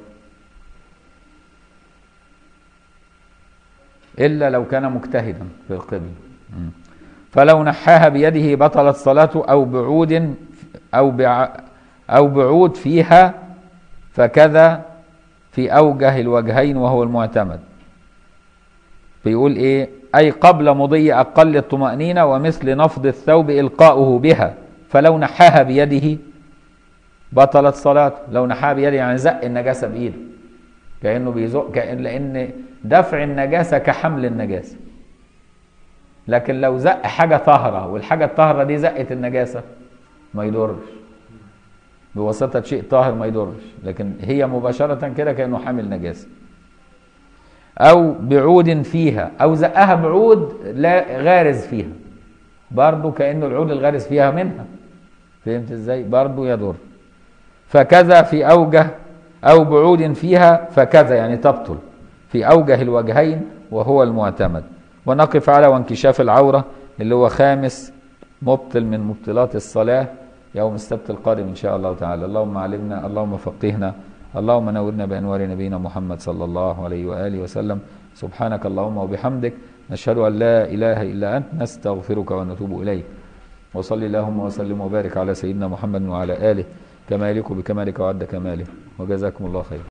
الا لو كان مجتهدا في القبله مم. فلو نحاها بيده بطلت صلاته او بعود او بع او بعود فيها فكذا في اوجه الوجهين وهو المعتمد بيقول ايه اي قبل مضي اقل الطمانينه ومثل نفض الثوب القاؤه بها فلو نحاها بيده بطلت صلاته لو نحاها بيده يعني زق النجاسه بايده كانه بيزق كأن لان دفع النجاسه كحمل النجاسه لكن لو زق حاجه طاهره والحاجه الطاهره دي زقت النجاسه ما يضرش بواسطه شيء طاهر ما يضرش لكن هي مباشره كده كانه حامل نجاسه او بعود فيها او زقها بعود لا غارز فيها برضه كانه العود الغارز فيها منها فهمت ازاي برضه يضر فكذا في اوجه او بعود فيها فكذا يعني تبطل في اوجه الوجهين وهو المعتمد ونقف على وانكشاف العوره اللي هو خامس مبطل من مبطلات الصلاه يوم السبت القادم ان شاء الله تعالى اللهم علمنا اللهم فقهنا اللهم نورنا بانوار نبينا محمد صلى الله عليه واله وسلم سبحانك اللهم وبحمدك نشهد ان لا اله الا انت نستغفرك ونتوب اليك وصل اللهم وسلم وبارك على سيدنا محمد وعلى اله كما يليق بكمالك وعد كماله وجزاكم الله خيرا